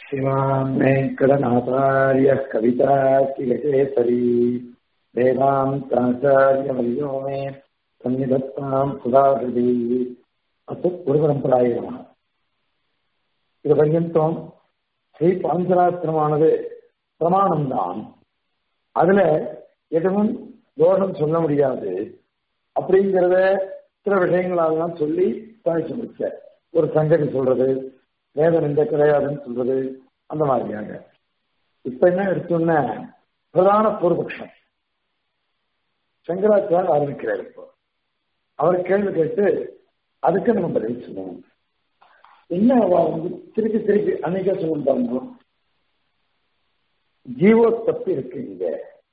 श्रीमान् वेङ्कटनाथार्यः कविताकिलकेसरी वेदान्ताचार्यवर्यो मे सन्निधत्ताम् सुधाकृति अस्तु गुरुपरम्पराय नमः இது பர்யந்தம் ஸ்ரீ பாஞ்சராத்திரமானது பிரமாணம்தான் அதுல எதுவும் தோஷம் சொல்ல முடியாது அப்படிங்கிறத சில விஷயங்களாலாம் சொல்லி தாய்ச்சி முடிச்ச ஒரு சங்கதி சொல்றது வேதம் எந்த கிடையாதுன்னு சொல்றது அந்த மாதிரியாக இப்ப என்ன எடுத்தோம்னா பிரதான பூர்வபக்ஷம் சங்கராச்சார் ஆரம்பிக்கிறார் இப்போ அவர் கேள்வி கேட்டு அதுக்கு நம்ம பதில் சொல்லணும் என்ன அவ வந்து திருப்பி திருப்பி அன்னைக்கே சொல்லிட்டாங்க ஜீவோத்பத்தி இருக்கு இங்க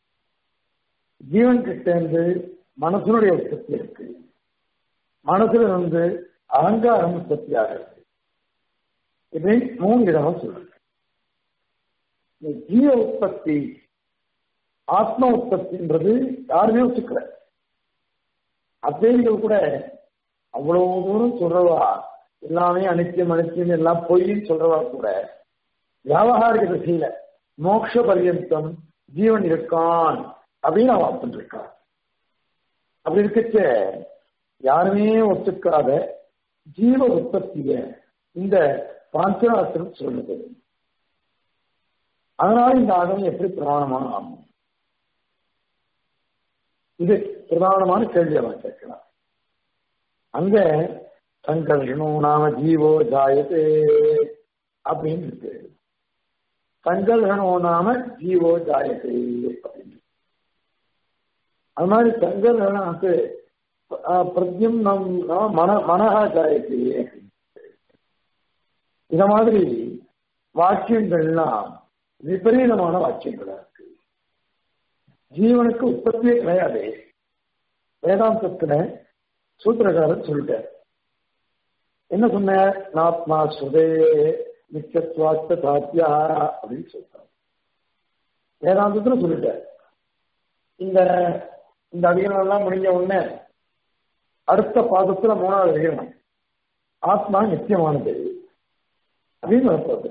ஜீவன் கிட்ட இருந்து மனசனுடைய உற்பத்தி இருக்கு மனசுல வந்து அகங்காரம் உற்பத்தி ஆகிறது இப்படி மூணு விதமா சொல்றது இந்த ஜீவ உற்பத்தி ஆத்ம உற்பத்தின்றது யாருமே ஒத்துக்கல அத்வைதிகள் கூட அவ்வளவு தூரம் சொல்றவா எல்லாமே அனித்தியம் அனித்தியம் எல்லாம் பொய்ன்னு சொல்றவா கூட வியாபகாரிக திசையில மோட்ச பர்யந்தம் ஜீவன் இருக்கான் அப்படின்னு அவன் பண்ணிருக்கான் அப்படி இருக்கச்ச யாருமே ஒத்துக்காத ஜீவ உற்பத்திய இந்த பாஞ்சராத்திரம் சொல்லுது அதனால இந்த ஆகம் எப்படி பிரமாணமான ஆகும் இது பிரதானமான கேள்வி அவன் கேட்கிறான் அங்க சங்கர்ஷனோ நாம ஜீவோ ஜாயத்தே அப்படின்னு இருக்கு சங்கர்ஷனோ நாம ஜீவோ ஜாயத்தே அப்படின்னு அது மாதிரி சங்கர்ஷனாக்கு பிரத்யம் நம் மன மனஹா ஜாயத்தே இத மாதிரி வாக்கியங்கள்லாம் விபரீதமான வாக்கியங்களா இருக்கு ஜீவனுக்கு உற்பத்தியே கிடையாது வேதாந்தத்துல சூத்திரகாரர் சொல்லிட்டார் என்ன சொன்ன நாத்மா சுதே நிச்சத்வாத்த சாத்தியா அப்படின்னு சொல்றார் வேதாந்தத்துல சொல்லிட்டார் இந்த இந்த அதிகாரம் எல்லாம் முடிஞ்ச உடனே அடுத்த பாதத்துல மூணாவது அதிகாரம் ஆத்மா நித்தியமானது அப்படின்னு வரப்போகுது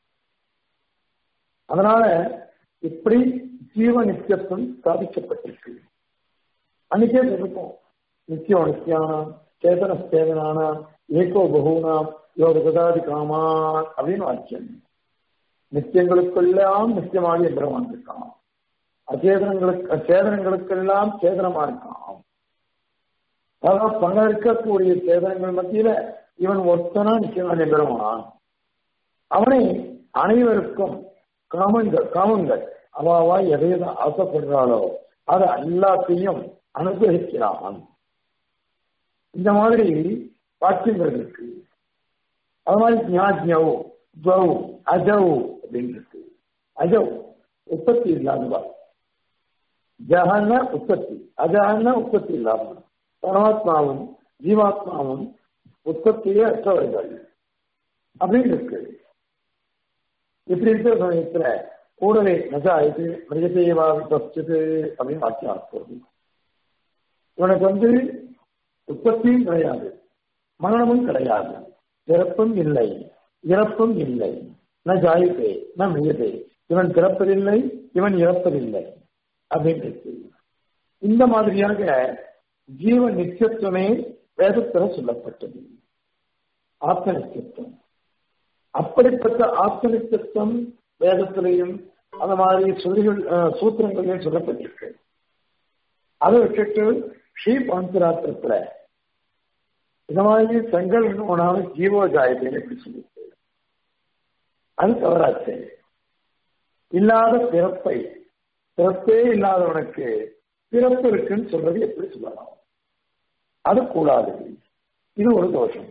அதனால இப்படி ஜீவ நித்தியத்துவம் ஸ்தாபிக்கப்பட்டிருக்கு அன்னைக்கே சொல்லிருக்கோம் நித்தியம் நித்தியானாம் சேதன சேதனானாம் ஏகோ பகூனாம் யோக கதாதி காமான் அப்படின்னு வாக்கியம் நித்தியங்களுக்கெல்லாம் நித்தியமாக எம்பிரமான் இருக்கான் அச்சேதனங்களுக்கு சேதனங்களுக்கெல்லாம் சேதனமா இருக்கான் அதாவது பல இருக்கக்கூடிய சேதனங்கள் மத்தியில இவன் ஒருத்தனா நிச்சயமான எம்பெருமான் அவனை அனைவருக்கும் காமங்கள் காமங்கள் அவாவா எதையதான் ஆசைப்படுறாளோ அது எல்லாத்தையும் அனுகிரகிக்கிறான் இந்த மாதிரி வாக்கியங்கள் இருக்கு அது மாதிரி ஞாஜ்யவ் ஜவ் அஜவ் அப்படின்னு இருக்கு அஜவ் உற்பத்தி இல்லாதவா ஜஹன உற்பத்தி அஜஹன உற்பத்தி இல்லாமல் பரமாத்மாவும் ஜீவாத்மாவும் உற்பத்தியே அற்றவர்கள் அப்படின்னு இருக்கு இப்படி இருக்கிற சமயத்துல கூடவே நஜா இது மிருகதேவா விபஸ்து அப்படின்னு வாக்கியம் போகுது இவனுக்கு வந்து உற்பத்தியும் கிடையாது மரணமும் கிடையாது பிறப்பும் இல்லை இறப்பும் இல்லை ந ஜாயிப்பே ந மியதே இவன் பிறப்பதில்லை இவன் இறப்பதில்லை அப்படின்னு இந்த மாதிரியாக ஜீவ நித்தியத்துவமே வேதத்துல சொல்லப்பட்டது ஆத்ம நித்தியத்துவம் அப்படிப்பட்ட ஆத்ம நித்தியத்துவம் வேதத்திலையும் அந்த மாதிரி சொல்லிகள் சூத்திரங்களையும் சொல்லப்பட்டிருக்கு அதை வச்சுட்டு ஸ்ரீ பாந்தராத்திரத்துல இந்த மாதிரி செங்கல் உணவு ஜீவோ ஜாயத்தை எப்படி சொல்லிட்டு அது தவறாச்சு இல்லாத பிறப்பை பிறப்பே இல்லாதவனுக்கு பிறப்பு இருக்குன்னு சொல்றது எப்படி சொல்லலாம் அது கூடாது இது ஒரு தோஷம்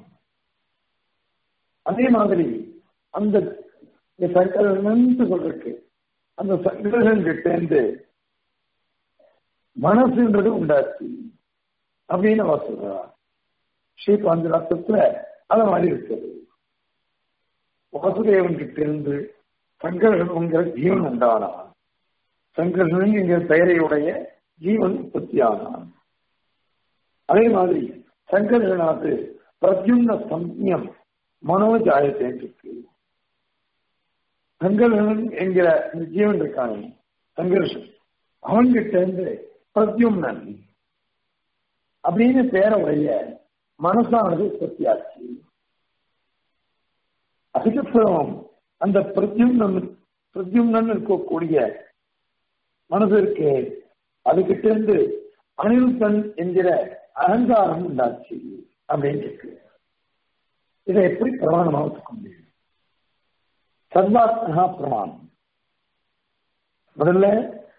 அதே மாதிரி அந்த சங்கரன் சொல்றதுக்கு அந்த சங்கரன் கிட்ட இருந்து மனசுன்றது உண்டாச்சு அப்படின்னு அவர் சொல்றா ஸ்ரீ பாஞ்சராத்திரத்துல அந்த மாதிரி இருக்குது வாசுதேவன் கிட்ட இருந்து சங்கரன்ங்கிற ஜீவன் உண்டானான் சங்கரன் என்கிற பெயரையுடைய ஜீவன் உற்பத்தி ஆனான் அதே மாதிரி சங்கரனாது பிரத்யும்ன சம்யம் மனோஜாயத்தை இருக்கு சங்கரன் என்கிற இந்த ஜீவன் இருக்கானே சங்கர்ஷன் அவன்கிட்ட இருந்து பிரத்யும்னன் அப்படின்னு பேர உடைய மனசானது உற்பத்தியாச்சு அதுக்கப்புறம் அந்த பிரத்யும்னன் பிரத்யும்னன் இருக்கக்கூடிய மனசு இருக்கு அதுகிட்ட இருந்து அனிருத்தன் என்கிற அகங்காரம் உண்டாச்சு அப்படின்னு இருக்கு இதை எப்படி பிரமாணமாக ஒத்துக்க முடியும் சர்வாத்மகா பிரமாணம் முதல்ல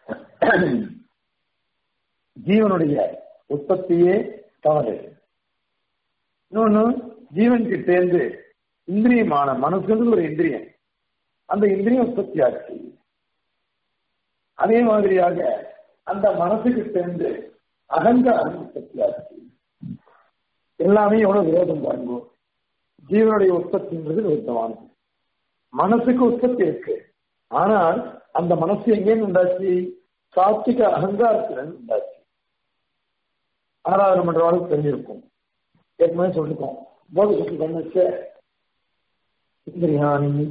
ஜீவனுடைய உற்பத்தியே தவறு இன்னொன்னு ஜீவன் கிட்டேந்து இந்திரியமான மனசுன்றது ஒரு இந்திரியம் அந்த இந்திரியம் உற்பத்தி ஆச்சு அதே மாதிரியாக அந்த மனசுக்கு சேர்ந்து அகங்காரம் உற்பத்தி ஆச்சு எல்லாமே எவ்வளவு விரோதம் பாருங்க ஜீவனுடைய உற்பத்தின்றது விருத்தமானது மனசுக்கு உற்பத்தி இருக்கு ஆனால் அந்த மனசு எங்கேன்னு உண்டாச்சு சாத்விக அகங்காரத்திலிருந்து உண்டாச்சு ஆராதனை பண்றவாளுக்கு தெரிஞ்சிருக்கும் ஏற்கனவே சொல்லிருக்கோம் போத சுற்றி பண்ணச்ச இந்திரியாணி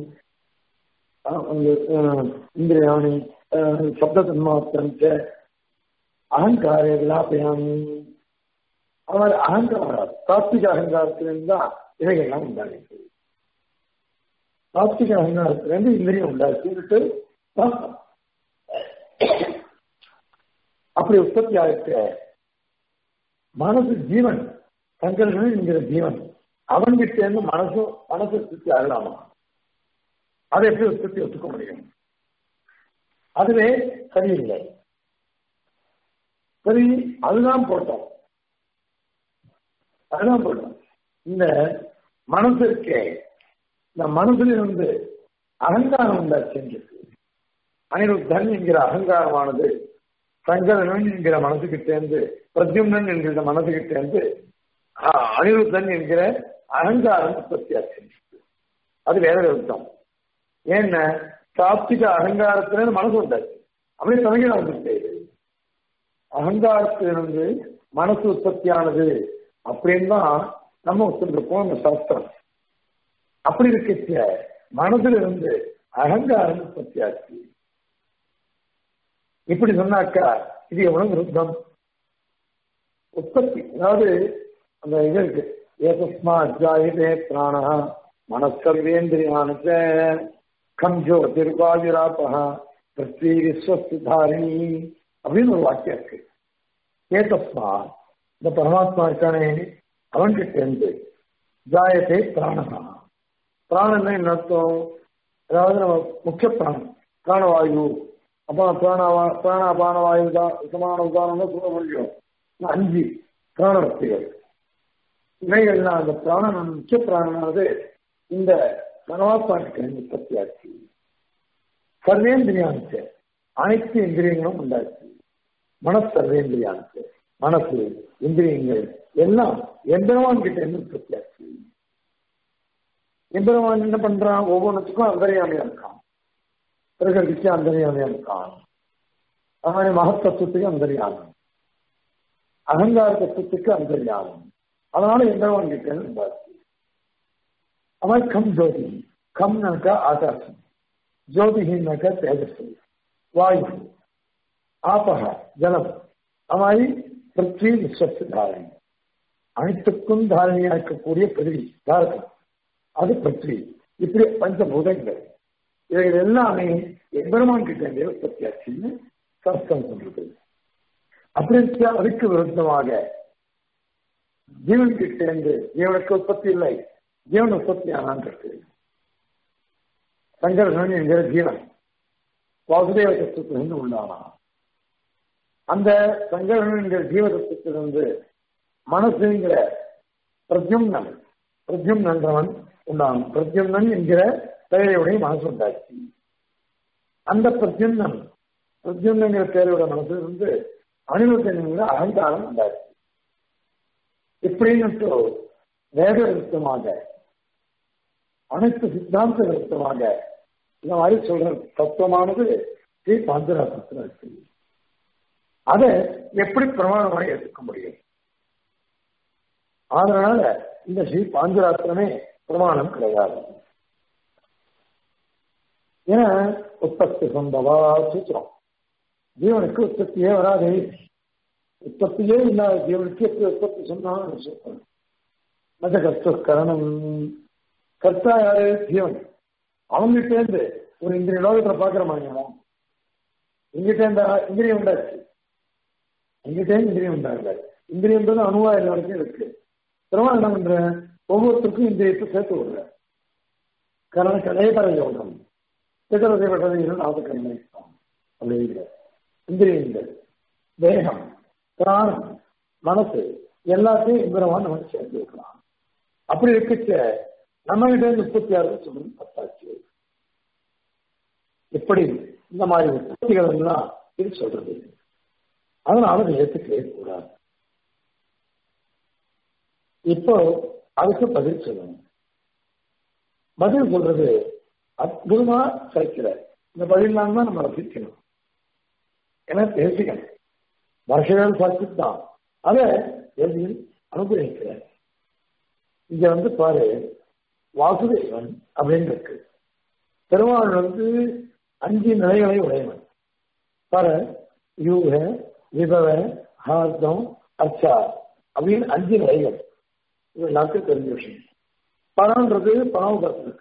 இந்திரியாணி சப்த தன்மாத்திரம் அகங்கார விலாபயாமி அவர் அகங்காரம் சாத்விக அகங்காரத்திலிருந்து தான் இவைகள்லாம் உண்டாயிருக்கு சாத்விக அகங்காரத்திலிருந்து இந்திரியம் உண்டாச்சுட்டு அப்படி உற்பத்தி ஆகிட்ட மனசு ஜீவன் சங்கரன் என்கிற ஜீவன் அவன்கிட்ட இருந்து மனசு மனசு உற்பத்தி ஆகலாமா அதை எப்படி உற்பத்தி ஒத்துக்க முடியும் அதுவே சரியில்லை சரி அதுதான் போட்டோம் அதுதான் போட்டோம் இந்த மனசு இருக்கே இந்த மனசுல இருந்து அகங்காரம் உண்டாச்சு அனிருத்தன் என்கிற அகங்காரமானது சங்கரன் என்கிற மனசுகிட்டேருந்து பிரத்யும்னன் என்கிற மனசுகிட்டேருந்து அனிருத்தன் என்கிற அகங்காரம் உற்பத்தியாச்சு அது வேற விருத்தம் ஏன்னா சாப்திக அகங்காரத்திலிருந்து மனசு உண்டாச்சு அப்படியே தலைகீழ வந்துட்டு அகங்காரத்திலிருந்து மனசு உற்பத்தியானது அப்படின்னு தான் நம்ம ஒத்துருக்கோம் அந்த சாஸ்திரம் அப்படி இருக்க மனசுல இருந்து அகங்காரம் உற்பத்தியாச்சு இப்படி சொன்னாக்கா இது எவ்வளவு விருத்தம் உற்பத்தி அதாவது அந்த இது இருக்கு ஏதஸ்மா அஜாயுதே பிராணா மனசர்வேந்திரியான கம் ஜோதிர்வாயுராபா பிருத்வி விஸ்வஸ்து தாரிணி அப்படின்னு ஒரு வாக்கியம் இருக்கு ஏதஸ்மா இந்த பரமாத்மா இருக்கானே அவன்கிட்ட இருந்து ஜாயத்தை பிராணகா பிராணம் என்ன அர்த்தம் அதாவது நம்ம முக்கிய பிராணம் பிராணவாயு அப்புறம் பிராணவா பிராணாபான வாயு சமான உதாரணம் சொல்ல முடியும் அஞ்சு பிராணவர்த்திகள் இவைகள்லாம் அந்த பிராணன் முக்கிய பிராணனானது இந்த பரமாத்மாவுக்கு உற்பத்தி ஆச்சு சர்வேந்திரியானுச்சு அனைத்து இந்திரியங்களும் உண்டாச்சு மனசு சர்வேந்திரியானுச்சு மனசு இந்திரியங்கள் எல்லாம் எம்பெருமான் கிட்ட இருந்து உற்பத்தி ஆச்சு எம்பெருமான் என்ன பண்றான் ஒவ்வொன்றுத்துக்கும் அந்தரியாமையா இருக்கான் பிரகதிக்கு அந்தரியாமையா இருக்கான் அது மாதிரி மகத்தத்துவத்துக்கு அந்தரியானம் அகங்கார தத்துவத்துக்கு அந்தரியானம் அதனால எம்பெருமான் கிட்ட இருந்து உண்டாச்சு அவன் கம் ஜோதி கம்னாக்கா ஆகாசம் ஜோதிஹின்னாக்கா தேஜஸ் வாயு ஆபக ஜலம் அமாதிரி பிருத்வி விஸ்வத்து தாரணி அனைத்துக்கும் தாரணியா இருக்கக்கூடிய பிரிவி தாரகம் அது பிருத்வி இப்படி பஞ்சபூதங்கள் இவைகள் எல்லாமே எம்பெருமான் கிட்ட இருந்தே உற்பத்தி ஆச்சுன்னு சாஸ்திரம் சொல்றது அப்படி இருக்க அதுக்கு விருத்தமாக ஜீவன் கிட்ட இருந்து ஜீவனுக்கு உற்பத்தி இல்லை ஜீவன் உற்பத்தி ஆனான் இருக்கு சங்கரன் என்கிற ஜீவன் வாசுதேவ தத்துவத்திலிருந்து உண்டானா அந்த சங்கரன் என்கிற ஜீவ தத்துவத்திலிருந்து மனசுங்கிற பிரத்யும்னன் பிரத்யும்னன்றவன் உண்டான் பிரத்யும்னன் என்கிற பெயரையுடைய மனசு உண்டாச்சு அந்த பிரத்யும்னன் பிரத்யும்னங்கிற பெயரையோட மனசு இருந்து அனிருத்தன் என்கிற அகங்காரம் உண்டாச்சு இப்படின்னு வேத விருத்தமாக அனைத்து சித்தாந்த விருத்தமாக இந்த மாதிரி சொல்ற தத்துவமானது ஸ்ரீ பாஞ்சராத்திரத்தில் இருக்கு அதை எப்படி பிரமாணமாக எடுத்துக்க முடியும் அதனால இந்த ஸ்ரீ பாஞ்சராத்திரமே பிரமாணம் கிடையாது ஏன்னா உற்பத்தி சம்பவா சூத்திரம் ஜீவனுக்கு உற்பத்தியே வராது உற்பத்தியே இல்லாத ஜீவனுக்கு எப்படி உற்பத்தி சொன்னாலும் சூத்திரம் மத கர்த்த கரணம் கர்த்தா யாரு ஜீவன் அவங்ககிட்ட இருந்து ஒரு இந்திரிய லோகத்துல பாக்குற மாதிரி எங்கிட்ட இருந்தா இந்திரியம் உண்டாச்சு எங்கிட்ட இந்திரியம் உண்டாகல இந்திரியன்றது அணுவா எல்லாருக்கும் இருக்கு திரும்ப என்ன பண்றேன் ஒவ்வொருத்தருக்கும் இந்திரியத்தை சேர்த்து விடுறேன் கரண கலைபர யோகம் சிதறதைப்பட்டது இரண்டாவது கண்மை அப்படிங்கிற இந்திரியங்கள் தேகம் பிராணம் மனசு எல்லாத்தையும் இந்திரவான் நமக்கு சேர்த்து வைக்கலாம் அப்படி இருக்கச்ச நம்ம கிட்ட முப்பத்தி ஆறு சொல்லி பத்தாச்சு இப்படி இந்த மாதிரி உற்பத்திகள் எல்லாம் இது சொல்றது அதனால அதை ஏற்றுக்கவே கூடாது இப்போ அதுக்கு பதில் சொல்லணும் பதில் சொல்றது அற்புதமா கிடைக்கிற இந்த பதிலாம் தான் நம்ம ரசிக்கணும் ஏன்னா பேசிக்கணும் வருஷங்கள் சாட்சி தான் அதை எழுதியில் அனுகிரகிக்கிறார் இங்க வந்து பாரு வாசுதேவன் அப்படின்னு இருக்கு பெருமாள் வந்து அஞ்சு நிலைகளை உடையவன் பர யூக விபவ ஹார்தம் அச்சா அப்படின்னு அஞ்சு நிலைகள் இது எல்லாத்துக்கும் தெரிஞ்ச விஷயம் பணம்ன்றது பணம் இருக்கு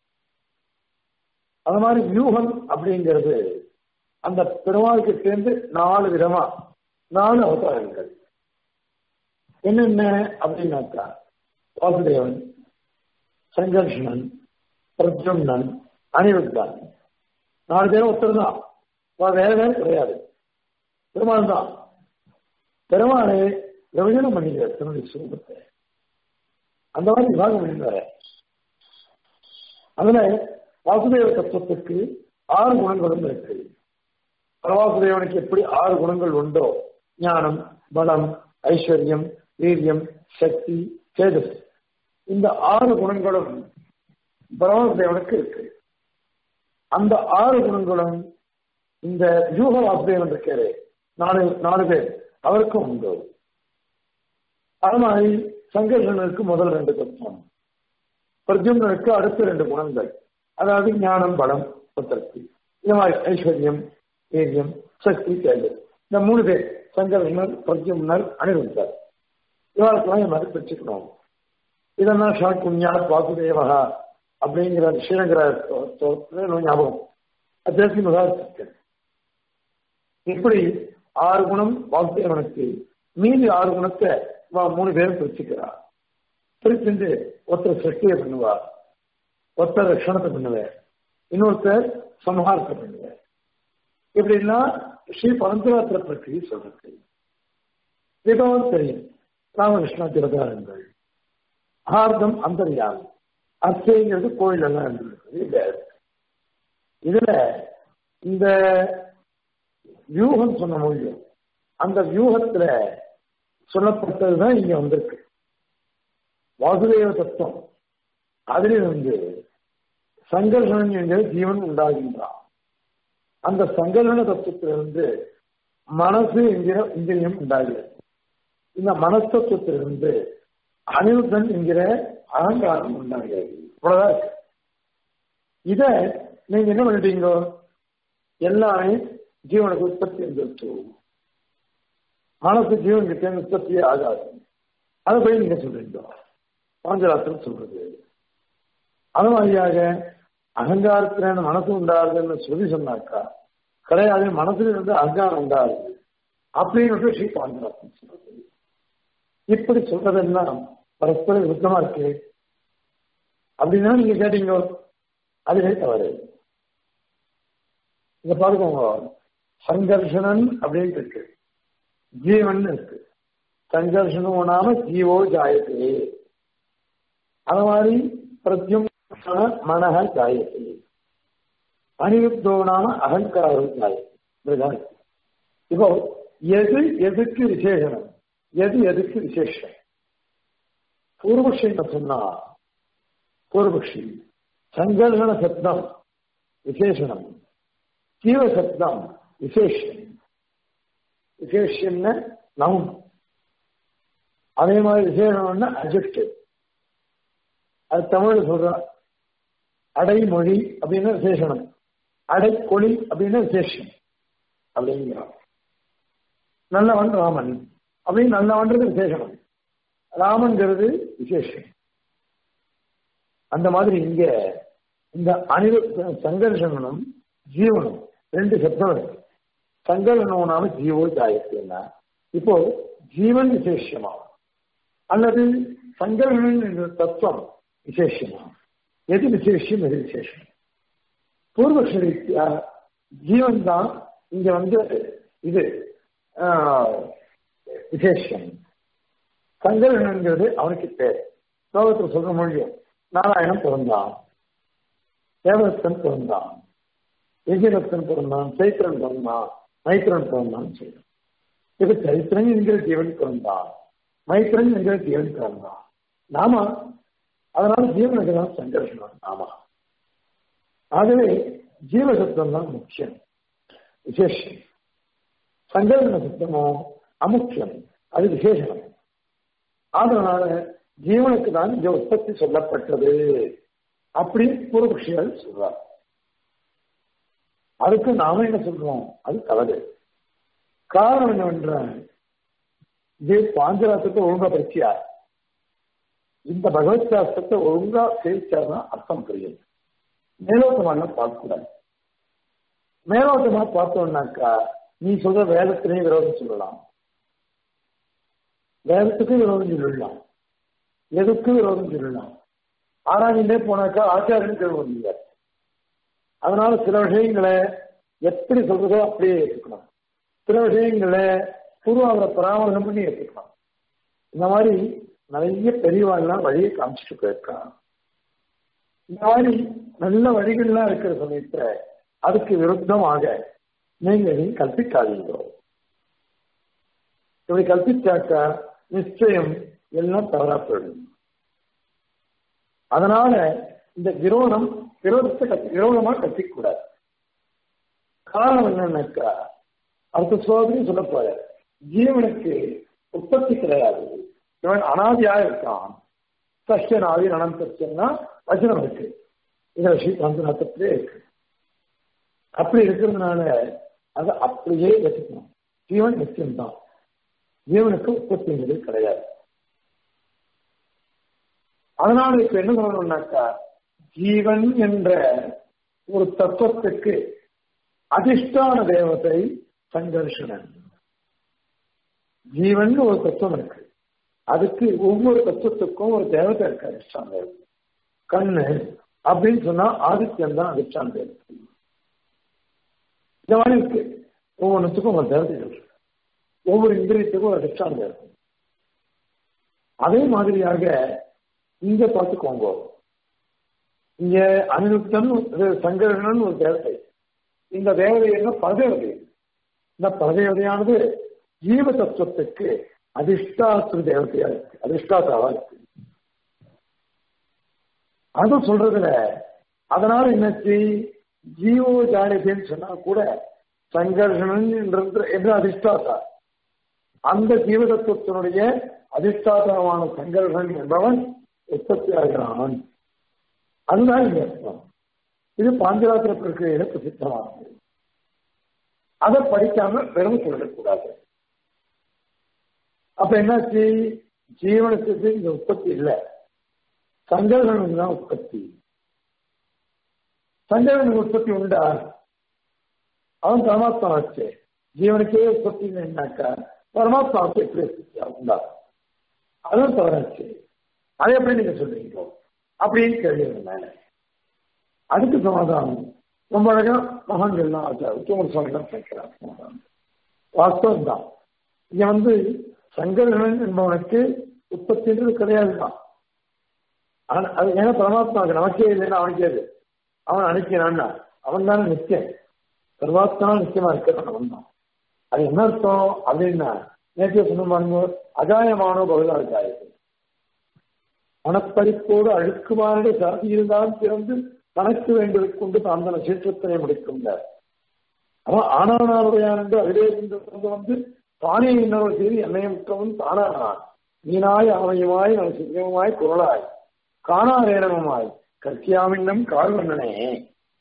அது மாதிரி வியூகம் அப்படிங்கிறது அந்த பெருமாளுக்கு சேர்ந்து நாலு விதமா நாலு அவதாரங்கள் என்னென்ன அப்படின்னாக்கா வாசுதேவன் சங்கர்ஷணன் பிரத்யும்னன் அனிருத்தான் நாலு பேரும் ஒருத்தர் தான் வேற வேற கிடையாது பெருமாள் தான் பெருமாளை விபஜனம் பண்ணிக்கிறார் தன்னுடைய சுரூபத்தை அந்த மாதிரி விவாகம் பண்ணிடுறாரு அதுல வாசுதேவ தத்துவத்துக்கு ஆறு குணங்களும் இருக்கு பரவாசுதேவனுக்கு எப்படி ஆறு குணங்கள் உண்டோ ஞானம் பலம் ஐஸ்வர்யம் வீரியம் சக்தி தேஜஸ் இந்த ஆறு குணங்களும் பரவாசுதேவனுக்கு இருக்கு அந்த ஆறு குணங்களும் இந்த யூக வாசுதேவன் இருக்காரு நாலு நாலு பேர் அவருக்கும் உண்டு அது மாதிரி சங்கர்ஷனுக்கு முதல் ரெண்டு தத்துவம் பிரஜும்னனுக்கு அடுத்த ரெண்டு குணங்கள் அதாவது ஞானம் பலம் சக்தி இந்த மாதிரி ஐஸ்வர்யம் வீரியம் சக்தி தேர்வு இந்த மூணு பேர் சங்கர்ஷனர் பிரஜும்னர் அனிருத்தர் இவருக்கெல்லாம் இந்த மாதிரி பிரிச்சுக்கணும் இதெல்லாம் ஷாக்குஞான வாசுதேவகா அப்படிங்கிற ஸ்ரீரங்கர ஞாபகம் அத்தியாசி மகாசிருக்கேன் இப்படி ஆறு குணம் வாசுதேவனுக்கு மீதி ஆறு குணத்தை மூணு பேரும் பிரிச்சுக்கிறார் பிரிச்சுட்டு ஒருத்தர் சக்தியை பண்ணுவார் ஒருத்தர் ரஷணத்தை பண்ணுவார் இன்னொருத்தர் சம்ஹாரத்தை பண்ணுவார் இப்படின்னா ஸ்ரீ பரந்தராத்திர பற்றி சொல்றது மிகவும் தெரியும் ராமகிருஷ்ண திருதாரங்கள் ஆர்தம் அந்தரியாகும் அர்ச்சைங்கிறது கோயில் எல்லாம் இருந்திருக்கு இதுல இந்த வியூகம் சொன்ன மொழியும் அந்த வியூகத்துல சொல்லப்பட்டதுதான் இங்க வந்திருக்கு வாசுதேவ தத்துவம் அதிலிருந்து சங்கர்ஷன் என்கிற ஜீவன் உண்டாகின்றான் அந்த சங்கர்ஷண தத்துவத்திலிருந்து மனசு என்கிற இந்திரியம் உண்டாகிறது இந்த மனத்தத்துவத்திலிருந்து அனிருத்தன் என்கிற அகங்காரம் உண்டாகிறது இவ்வளவுதான் இத நீங்க என்ன பண்ணிட்டீங்க எல்லாமே ஜீவனுக்கு உற்பத்தி இருந்துச்சு மனசு ஜீவன் கிட்ட உற்பத்தியே ஆகாது அதை போய் நீங்க சொல்றீங்க பாஞ்சராத்திரம் சொல்றது அது மாதிரியாக அகங்காரத்தின மனசு உண்டாகுதுன்னு சொல்லி சொன்னாக்கா கிடையாது மனசுல இருந்து அகங்காரம் உண்டாகுது அப்படின்னு ஸ்ரீ பாஞ்சராத்திரம் சொல்றது இப்படி சொல்றதெல்லாம் பரஸ்பர விருத்தமா இருக்கு அப்படின்னா நீங்க கேட்டீங்க அதுவே தவறு இங்க பாருங்க சங்கர்ஷணன் அப்படின்னு இருக்கு ஜீவன் இருக்கு சங்கர்ஷனோ நாம ஜீவோ ஜாயத்தே அது மாதிரி பிரத்யும் மனக ஜாயத்தே அனிருத்தோ நாம அகங்காரம் ஜாயத்தை இப்போ எது எதுக்கு விசேஷனம் எது எதுக்கு விசேஷம் பூர்வபக்ஷி சொன்னா பூர்வபக்ஷி சங்கர்ஷண சப்தம் விசேஷனம் ஜீவ சப்தம் விசேஷம் விசேஷம்னா நவுன் அதே மாதிரி விசேஷம்னா அஜெக்டிவ் அது தமிழ் சொல்ற அடைமொழி அப்படின்னா விசேஷனம் அடைக்கொழி அப்படின்னு விசேஷம் அப்படிங்கிறான் நல்லவன் ராமன் அப்படின்னு நல்லவன்றது விசேஷம் ராமன்கிறது விசேஷம் அந்த மாதிரி இங்க இந்த அணிவு சங்கர்ஷனும் ஜீவனும் ரெண்டு சப்தம் இருக்கு சங்கரனோனாம ஜீவோ ஜாயத்துன்னா இப்போ ஜீவன் விசேஷமா அல்லது சங்கரன் என்ற தத்துவம் விசேஷமா எது விசேஷம் எது விசேஷம் பூர்வக்ஷ ரீதியா ஜீவன் தான் இங்க வந்து இது விசேஷம் சங்கரன்ங்கிறது அவனுக்கு பேர் லோகத்தில் சொல்ற மொழியும் நாராயணன் பிறந்தான் தேவதத்தன் பிறந்தான் எகிரத்தன் பிறந்தான் சைத்திரன் பிறந்தான் மைத்திரன் பிறந்தான்னு சொல்றோம் இது சைத்திரன் என்கிற ஜீவன் பிறந்தான் மைத்திரன் என்கிற ஜீவன் பிறந்தான் நாம அதனால ஜீவனுக்கு தான் சங்கர்ஷனம் நாமா ஆகவே ஜீவசப்தம் தான் முக்கியம் விசேஷம் சங்கரன சப்தமோ அமுக்கியம் அது விசேஷம் அதனால ஜீவனுக்கு தான் இந்த உற்பத்தி சொல்லப்பட்டது அப்படி பூர்வபக்ஷிகள் சொல்றார் அதுக்கு நாம என்ன சொல்றோம் அது தவறு காரணம் என்னவென்றால் இது பாஞ்சராத்திரத்தை ஒழுங்கா படிச்சியா இந்த பகவத் சாஸ்திரத்தை ஒழுங்கா சேவிச்சாதான் அர்த்தம் புரியும் மேலோட்டமாக பார்க்கக்கூடாது மேலோட்டமா பார்த்தோம்னாக்கா நீ சொல்ற வேதத்திலையும் விரோதம் சொல்லலாம் வேதத்துக்கு விரோதம் சொல்லலாம் எதுக்கு விரோதம் சொல்லலாம் ஆராய்ந்தே போனாக்கா ஆச்சாரியன் விரோதம் இல்லை அதனால சில விஷயங்களை எப்படி சொல்றதோ அப்படியே ஏற்றுக்கணும் சில விஷயங்களை பூர்வாவரை பராமரிசம் பண்ணி ஏற்றுக்கணும் இந்த மாதிரி நிறைய பெரியவாள்லாம் வழியை காமிச்சிட்டு போயிருக்கான் இந்த மாதிரி நல்ல வழிகள்லாம் இருக்கிற சமயத்துல அதுக்கு விருத்தமாக நீங்க எதையும் கற்பிக்காதீங்க இப்படி கற்பிச்சாக்கா நிச்சயம் எல்லாம் தவறா போயிடும் அதனால இந்த விரோதம் விரோதத்தை கத்தி விரோதமா கத்திக்க கூடாது காரணம் என்னன்னாக்கா அடுத்த சோதனையும் சொல்ல போற ஜீவனுக்கு உற்பத்தி கிடையாது இவன் அனாதியா இருக்கான் சஷ்யன் ஆதி அனந்தன்னா வச்சனம் இருக்கு இதுல ஸ்ரீகாந்தநாத்திலே இருக்கு அப்படி இருக்கிறதுனால அதை அப்படியே வச்சுக்கணும் ஜீவன் நிச்சயம்தான் ஜீவனுக்கு உற்பத்திங்கிறது கிடையாது அதனால இப்ப என்ன சொல்லணும்னாக்கா ஜீவன் என்ற ஒரு தத்துவத்துக்கு அதிஷ்டான தேவதை சங்கர்ஷணன் ஜீவன் ஒரு தத்துவம் இருக்கு அதுக்கு ஒவ்வொரு தத்துவத்துக்கும் ஒரு தேவதை இருக்கு அதிஷ்டான தேவதை கண்ணு அப்படின்னு சொன்னா ஆதித்யன் தான் அதிஷ்டான தேவதை இந்த மாதிரி இருக்கு ஒவ்வொன்றுத்துக்கும் ஒரு தேவதைகள் இருக்கு ஒவ்வொரு இந்திரியத்துக்கும் ஒரு அதிஷ்டான தேவதை அதே மாதிரியாக இங்க பார்த்துக்கோங்க இங்க அனிருத்தன் சங்கரன் ஒரு தேவதை இந்த தேவதை என்ன பரதேவதை இந்த பரதேவதையானது ஜீவ தத்துவத்துக்கு அதிஷ்டாத்திர தேவதையா இருக்கு அதிஷ்டாத்தாவா இருக்கு அது சொல்றதுல அதனால என்னாச்சு ஜீவோ ஜானியத்தைன்னு சொன்னா கூட சங்கர்ஷணன் என்ற அதிஷ்டாத்தா அந்த ஜீவ தத்துவத்தினுடைய அதிஷ்டாதாவான சங்கர்ஷன் என்பவன் உற்பத்தி ஆகிறான் அதுதான் இங்க அர்த்தம் இது பாஞ்சராத்திர பிரக்கிரையில பிரசித்தமானது அதை படிக்காம வெறும் சொல்லக்கூடாது அப்ப என்னாச்சு ஜீவனுக்கு இங்க உற்பத்தி இல்லை சங்கரனுக்கு தான் உற்பத்தி சங்கரனுக்கு உற்பத்தி உண்டா அவன் பரமாத்மா வச்சு ஜீவனுக்கே உற்பத்தி என்னன்னாக்கா பரமாத்மாவுக்கு எப்படி உற்பத்தி உண்டா அதுவும் தவறாச்சு அதை எப்படி நீங்க சொல்றீங்களோ அப்படின்னு கேள்வி மேல அதுக்கு சமாதானம் ரொம்ப அழகா மகான்கள்லாம் உத்தமர் சுவாமி தான் கேட்கிறார் சமாதானம் வாஸ்தவம் தான் இங்க வந்து சங்கரன் என்பவனுக்கு உற்பத்தின்றது கிடையாது தான் அது ஏன்னா பரமாத்மாவுக்கு நமக்கே இல்லைன்னா அவனுக்கே இது அவன் அனுப்பினான்னா அவன் தானே நிச்சயம் சர்வாத்மா நிச்சயமா இருக்கிறான் அவன் தான் அது என்ன அர்த்தம் அப்படின்னா நேற்று சொன்ன பாருங்க அகாயமானோ பகுதாகாயது மனப்பறிப்போடு அழுக்குமானுடைய சாதியில்தான் பிறந்து தனக்கு வேண்டியதை கொண்டு தான் தன சீற்றத்தினை முடிக்கின்றார் அவன் ஆனானாருடையான் என்று அதிலே வந்து தானே இன்னொரு செய்தி என்னையமுற்றவன் தானானான் நீனாய் அமையுமாய் நம் சிங்கமாய் குரலாய் காணாரேனமாய் கற்கியாமின்னம் கால்வண்ணனே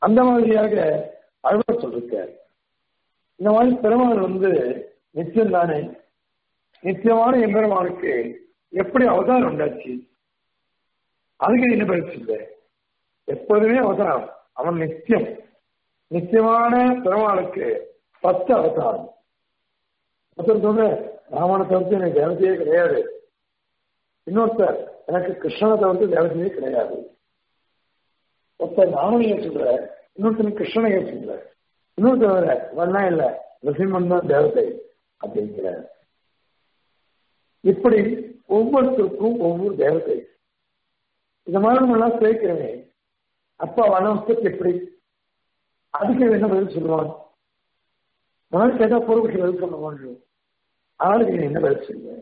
அந்த மாதிரியாக அழுவ சொல்லிருக்கார் இந்த மாதிரி பெருமாள் வந்து நிச்சயம் தானே நிச்சயமான எம்பெருமானுக்கு எப்படி அவதாரம் உண்டாச்சு அதுக்கு என்ன பயிற்சி இல்லை எப்போதுமே அவதாரம் அவன் நித்தியம் நித்தியமான பெருமாளுக்கு பத்து அவதாரம் ஒருத்தர் சொல்ற ராமனை தவிர்த்து எனக்கு தேவதையே கிடையாது இன்னொருத்தர் எனக்கு கிருஷ்ணனை தவிர்த்து தேவதையே கிடையாது ஒருத்தர் ராமனையே சொல்ற இன்னொருத்தர் கிருஷ்ணனையே சொல்ற இன்னொருத்தர் வரலாம் இல்ல நரசிம்மன் தான் தேவதை அப்படிங்கிறார் இப்படி ஒவ்வொருத்தருக்கும் ஒவ்வொரு தேவதை இந்த மாதிரி நம்ம எல்லாம் சேர்க்கிறேன் அப்பா வனவசத்துக்கு எப்படி அதுக்கு என்ன பதில் சொல்லுவான் நான் கேட்டா பொறுப்புக்கு பதில் சொல்ல மாட்டோம் ஆளுக்கு நீ என்ன பதில் சொல்லுவ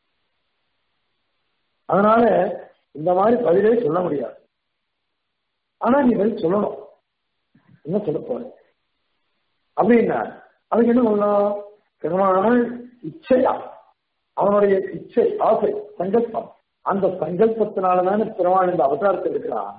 அதனால இந்த மாதிரி பதிலே சொல்ல முடியாது ஆனா நீ பதில் சொல்லணும் என்ன சொல்ல போற அப்படின்னா அதுக்கு என்ன சொல்லலாம் பெருமாள் இச்சையா அவனுடைய இச்சை ஆசை சங்கல்பம் அந்த சங்கல்பத்தினாலதானே பெருமாள் இந்த அவதாரத்தை எடுக்கிறான்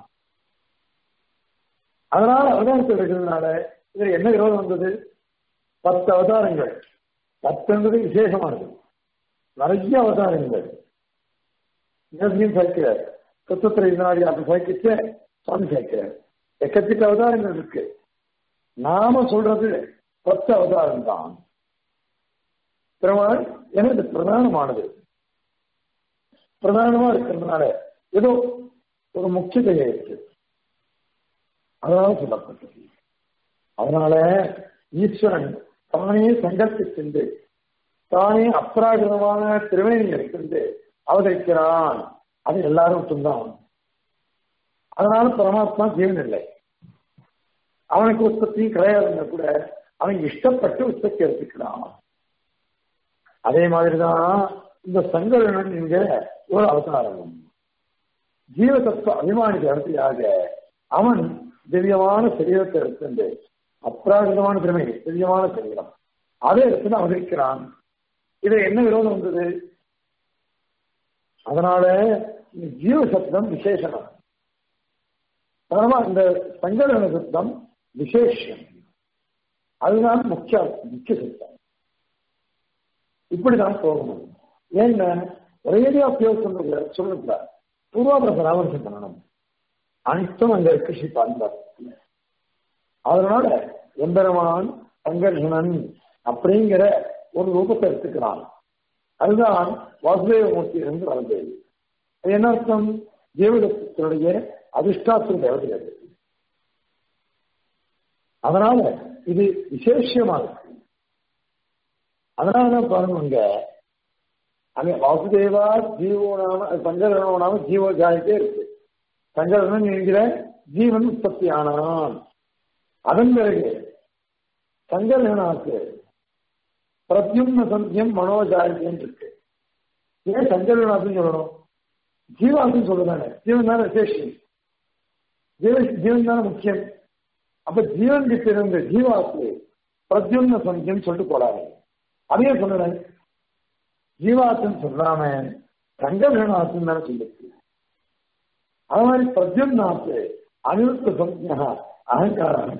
அதனால அவதாரத்தை எடுக்கிறதுனால இதுல என்ன விரோதம் வந்தது பத்து அவதாரங்கள் பத்துன்றது விசேஷமானது நிறைய அவதாரங்கள் நேரத்தையும் சேர்க்கிறார் சொத்தத்திர இதனாடி அப்படி சேர்க்கிச்சு சுவாமி சேர்க்கிறார் எக்கச்சக்க அவதாரங்கள் இருக்கு நாம சொல்றது பத்து அவதாரம் தான் பெருமாள் எனக்கு பிரதானமானது பிரதானமா இருக்கிறதுனால ஏதோ ஒரு முக்கியதையை இருக்கு அதனால சொல்லப்பட்டது அதனால ஈஸ்வரன் தானே சங்கல்பித்து தானே அப்ராகிரமான திருவேணியை எடுத்து அவதரிக்கிறான் அது எல்லாரும் சொன்னான் அதனால பரமாத்மா ஜீவன் இல்லை அவனுக்கு உற்பத்தியும் கிடையாதுன்னா கூட அவன் இஷ்டப்பட்டு உற்பத்தி எடுத்துக்கிறான் அதே மாதிரிதான் இந்த சங்கரன் என்கிற ஒரு அவதாரம் ஜீவதத்துவ அபிமானி கருத்தையாக அவன் திவ்யமான சரீரத்தை எடுத்து அப்ராகிதமான திறமை திவ்யமான சரீரம் அதை எடுத்து அவதரிக்கிறான் இது என்ன விரோதம் வந்தது அதனால ஜீவ சப்தம் விசேஷனம் அதனால இந்த சங்கரன சப்தம் விசேஷம் அதுதான் முக்கிய முக்கிய சப்தம் இப்படிதான் போகணும் ஏன்னா ஒரேடியா உபயோகம் சொல்லுங்க பூர்வாபர பராமரிசம் பண்ணணும் அனைத்தும் அங்க இருக்கு ஸ்ரீ பாதுகாப்பு அதனால எம்பெருமான் சங்கர்ஷணன் அப்படிங்கிற ஒரு ரூபத்தை எடுத்துக்கிறான் அதுதான் வாசுதேவ மூர்த்தி இருந்து வளர்ந்தது அது என்ன அர்த்தம் தேவதத்தினுடைய அதிர்ஷ்டாத்திர தேவதை அது அதனால இது விசேஷமா இருக்கு அதனாலதான் பாருங்க அங்க வாசுதேவா ஜீவோ நாம சங்கரனோ நாம ஜீவோ ஜாயிட்டே இருக்கு சங்கரன் என்கிற ஜீவன் உற்பத்தி ஆனான் அதன் பிறகு சங்கரனாக்கு பிரத்யும்ன சந்தியம் மனோஜாயின்னு இருக்கு ஏன் சங்கரனாக்குன்னு சொல்லணும் ஜீவாசுன்னு சொல்லுதானே ஜீவன் தானே விசேஷம் ஜீவ ஜீவன் தானே முக்கியம் அப்ப ஜீவன் கிட்ட இருந்து ஜீவாசு பிரத்யும்ன சந்தியம் சொல்லிட்டு போறாரு அதையே சொல்லுறேன் ஜீவாத்துன்னு சொல்லாம சங்கரனாத்துன்னு தானே சொல்லிருக்கு அது மாதிரி பிரத்யும்னாத்து அனிருத்த சம்யா அகங்காரம்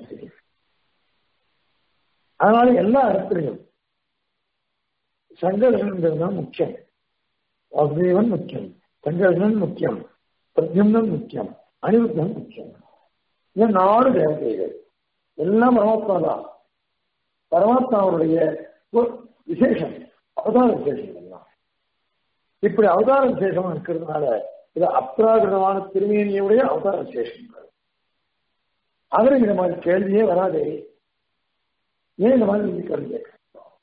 அதனால எல்லா இடத்துலையும் சங்கரன்கிறது தான் முக்கியம் வாசுதேவன் முக்கியம் சங்கரன் முக்கியம் பிரத்யும்னன் முக்கியம் அனிருத்தன் முக்கியம் இந்த நாலு தேவதைகள் எல்லாம் பரமாத்மா தான் பரமாத்மாவுடைய விசேஷம் அவதார விசேஷம் எல்லாம் இப்படி அவதார விசேஷமா இருக்கிறதுனால இது அப்ராகிருதமான திருமேனியுடைய அவதார விசேஷங்கள் அதுல இந்த மாதிரி கேள்வியே வராதே ஏன் இந்த மாதிரி நீங்க கேள்வி கேட்க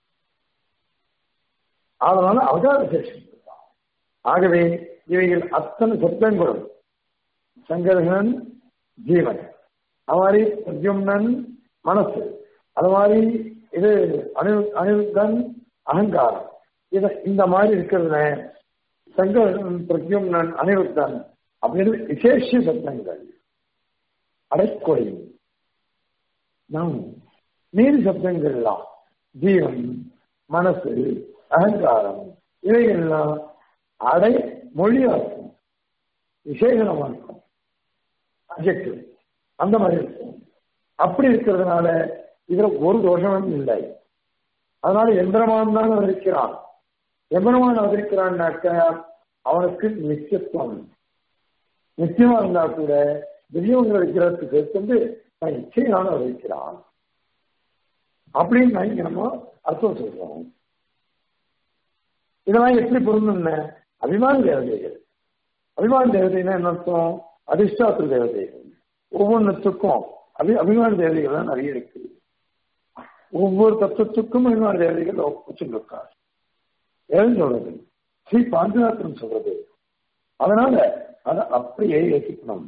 அதனால அவதார விசேஷம் ஆகவே இவைகள் அத்தனை சப்தங்களும் சங்கரகன் ஜீவன் அது மாதிரி பிரத்யும்னன் மனசு அது மாதிரி இது அனு அனிருத்தன் அகங்காரம் இது இந்த மாதிரி இருக்கிறதுல சங்கரன் பிரத்யும்னன் அனிருத்தன் அப்படின்னு விசேஷ சப்தங்கள் அடைக்கொடி நாம் மீதி சப்தங்கள்லாம் ஜீவன் மனசு அகங்காரம் இவைகள்லாம் அடை மொழியா இருக்கும் விசேஷமா இருக்கும் அப்ஜெக்டிவ் அந்த மாதிரி இருக்கும் அப்படி இருக்கிறதுனால இதுல ஒரு தோஷமும் இல்லை அதனால எந்திரமான் தான் அவதரிக்கிறான் எம்பெருமான் அவதரிக்கிறான்னாக்க அவனுக்கு நித்தியத்துவம் நித்தியமா இருந்தா கூட திவ்யங்கள் வைக்கிறதுக்கு வந்து நான் நிச்சயமான அவதரிக்கிறான் அப்படின்னு இங்க நம்ம அர்த்தம் சொல்றோம் இதெல்லாம் எப்படி பொருந்தும் அபிமான தேவதைகள் அபிமான தேவதைன்னா என்ன அர்த்தம் அதிர்ஷ்டாத்திர தேவதைகள் ஒவ்வொன்றுத்துக்கும் அபி அபிமான தேவதைகள் தான் நிறைய இருக்கு ஒவ்வொரு தத்துவத்துக்கும் அபிமான தேவதைகள் வச்சுருக்கார் ஏன் சொல்றது ஸ்ரீ பாஞ்சநாதன் சொல்றது அதனால அதை அப்படியே யோசிக்கணும்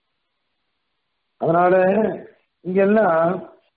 அதனால இங்க எல்லாம்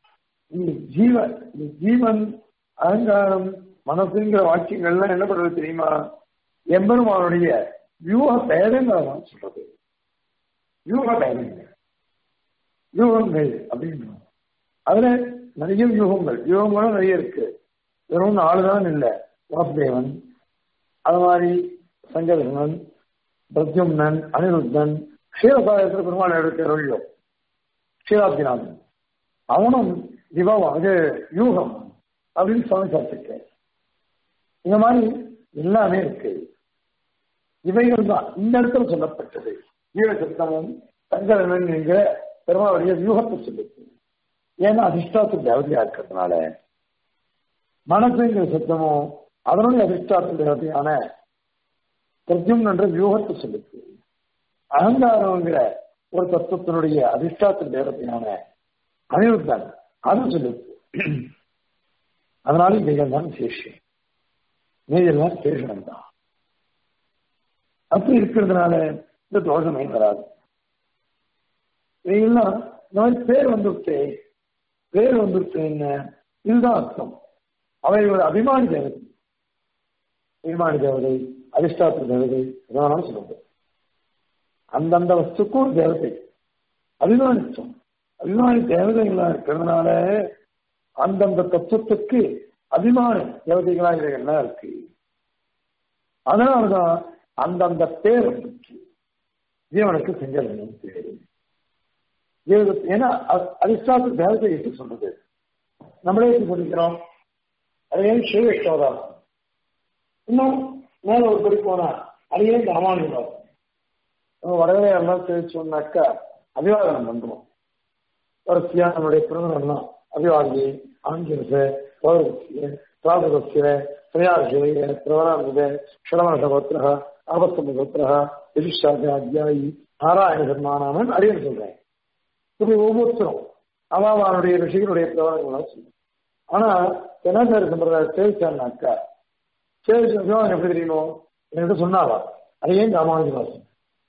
ஜீவன் ஜீவன் அகங்காரம் மனசுங்கிற வாக்கியங்கள்லாம் என்ன பண்றது தெரியுமா எம்பெருமானுடைய வியூக பேதங்கள் தான் சொல்றது வியூக பேதங்கள் வியூகங்கள் அப்படின்னு அதுல நிறைய வியூகங்கள் வியூகங்களும் நிறைய இருக்கு வெறும் நாலு தான் இல்லை வாசுதேவன் அது மாதிரி சங்கரன் பிரத்யும்னன் அனிருத்தன் க்ஷீரசாயத்தில் பெருமாள் எடுக்கிற வழியோ க்ஷீராப்திநாதன் அவனும் திவாவம் அது யூகம் அப்படின்னு சுவாமி சாப்பிட்டு இந்த மாதிரி எல்லாமே இருக்கு இவைகள் தான் இந்த இடத்துல சொல்லப்பட்டது ஜீவ சத்தமும் சங்கரன் என்கிற பெருமாளுடைய வியூகத்தை சொல்லுது ஏன்னா அதிஷ்டாத்து தேவதையா இருக்கிறதுனால மனசுங்கிற சத்தமும் அதனுடைய அதிஷ்டாத்து தேவதையான பிரத்யம் என்ற வியூகத்தை சொல்லுது அகங்காரங்கிற ஒரு தத்துவத்தினுடைய அதிஷ்டாத்து தேவதையான அனிருத்தன் அது சொல்லுது அதனால இவைகள் தான் சேஷம் மீதெல்லாம் சேஷனம் தான் அப்படி இருக்கிறதுனால இந்த தோஷமே வராது இவைகள்லாம் இந்த மாதிரி பேர் வந்துருத்தே பேர் வந்துருத்து என்ன இதுதான் அர்த்தம் அவைகளோட அபிமானி தேவதை அபிமானி தேவதை அதிஷ்டாத்திர தேவதை எதனாலும் சொல்லுவது அந்தந்த வஸ்துக்கும் தேவதை அபிமானித்தம் அபிமானி தேவதைகளா இருக்கிறதுனால அந்தந்த தத்துவத்துக்கு அபிமான தேவதைகளா இவைகள்லாம் இருக்கு அதனாலதான் அந்தந்த பேர் வந்துச்சு ஜீவனுக்கு செஞ்சல் பேரு ஏன்னா அதிஷ்டாத்து தேவதை எப்படி சொல்றது நம்மளே எப்படி சொல்லிக்கிறோம் அது ஏன் ஸ்ரீவைஷ்ணவதாசம் இன்னும் மேல ஒரு படி போனா அது ஏன் ராமானுஜதாசம் வரவே எல்லாம் தெரிவிச்சோம்னாக்கா அபிவாதனம் பண்றோம் வரிசையா நம்முடைய பிறந்தெல்லாம் அபிவாதி ஆங்கிலச பௌரவசிய பிராபகசிய பிரயாசிய பிரவராமித ஷடமனசகோத்திர ஆபத்தமகோத்திர யதிஷாக அத்தியாயி நாராயண சர்மானாமன் அறியன் சொல்றேன் இப்படி ஒவ்வொருத்தரும் அவாவானுடைய ரிஷிகளுடைய பிரவரங்கள்லாம் சொல்லுவோம் ஆனா தென்னாச்சார சம்பிரதாய சேவிச்சான்னாக்கா சேவிச்ச விவாதம் எப்படி தெரியுமோ என்கிட்ட சொன்னாவா அது ஏன் ராமானுஜதாசன்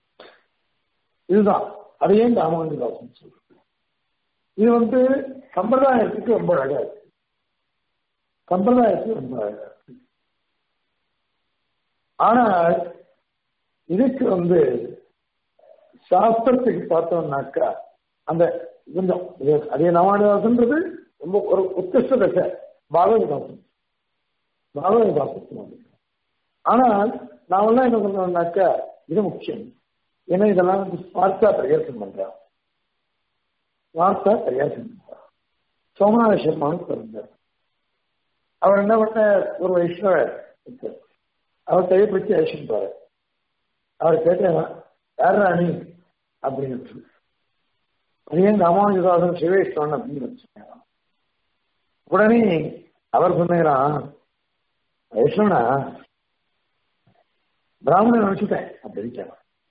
இதுதான் அது ஏன் ராமானுஜதாசன் சொல்றது இது வந்து சம்பிரதாயத்துக்கு ரொம்ப அழகா இருக்கு சம்பிரதாயத்துக்கு ரொம்ப அழகா இருக்கு ஆனால் இதுக்கு வந்து சாஸ்திரத்துக்கு பார்த்தோம்னாக்கா அந்த கொஞ்சம் அதே நவானிதாசன்றது ரொம்ப ஒரு உத்திஷ்ட தசை பாகவதாசன் பாகவதாசன் ஆனால் நாமெல்லாம் என்ன சொல்றோம்னாக்கா இது முக்கியம் ஏன்னா இதெல்லாம் வந்து ஸ்மார்த்தா பிரயாசம் பண்றான் ஸ்மார்த்தா பிரயாசம் பண்றான் சோமநாத சர்மானு பிறந்தார் அவர் என்ன பண்ண ஒரு வைஷ்ணவர் அவர் கைப்பிடிச்சு அழிச்சுட்டு போறார் அவர் கேட்டேன் யாரா நீ அப்படின்னு ஏன் ராமானுஜதாசன் சிவேஷ்வரன் அப்படின்னு வச்சுருக்காங்க உடனே அவர் சொன்னாராம் வைஷ்ணவனா பிராமணன் நினைச்சுட்டேன் அப்படின்னு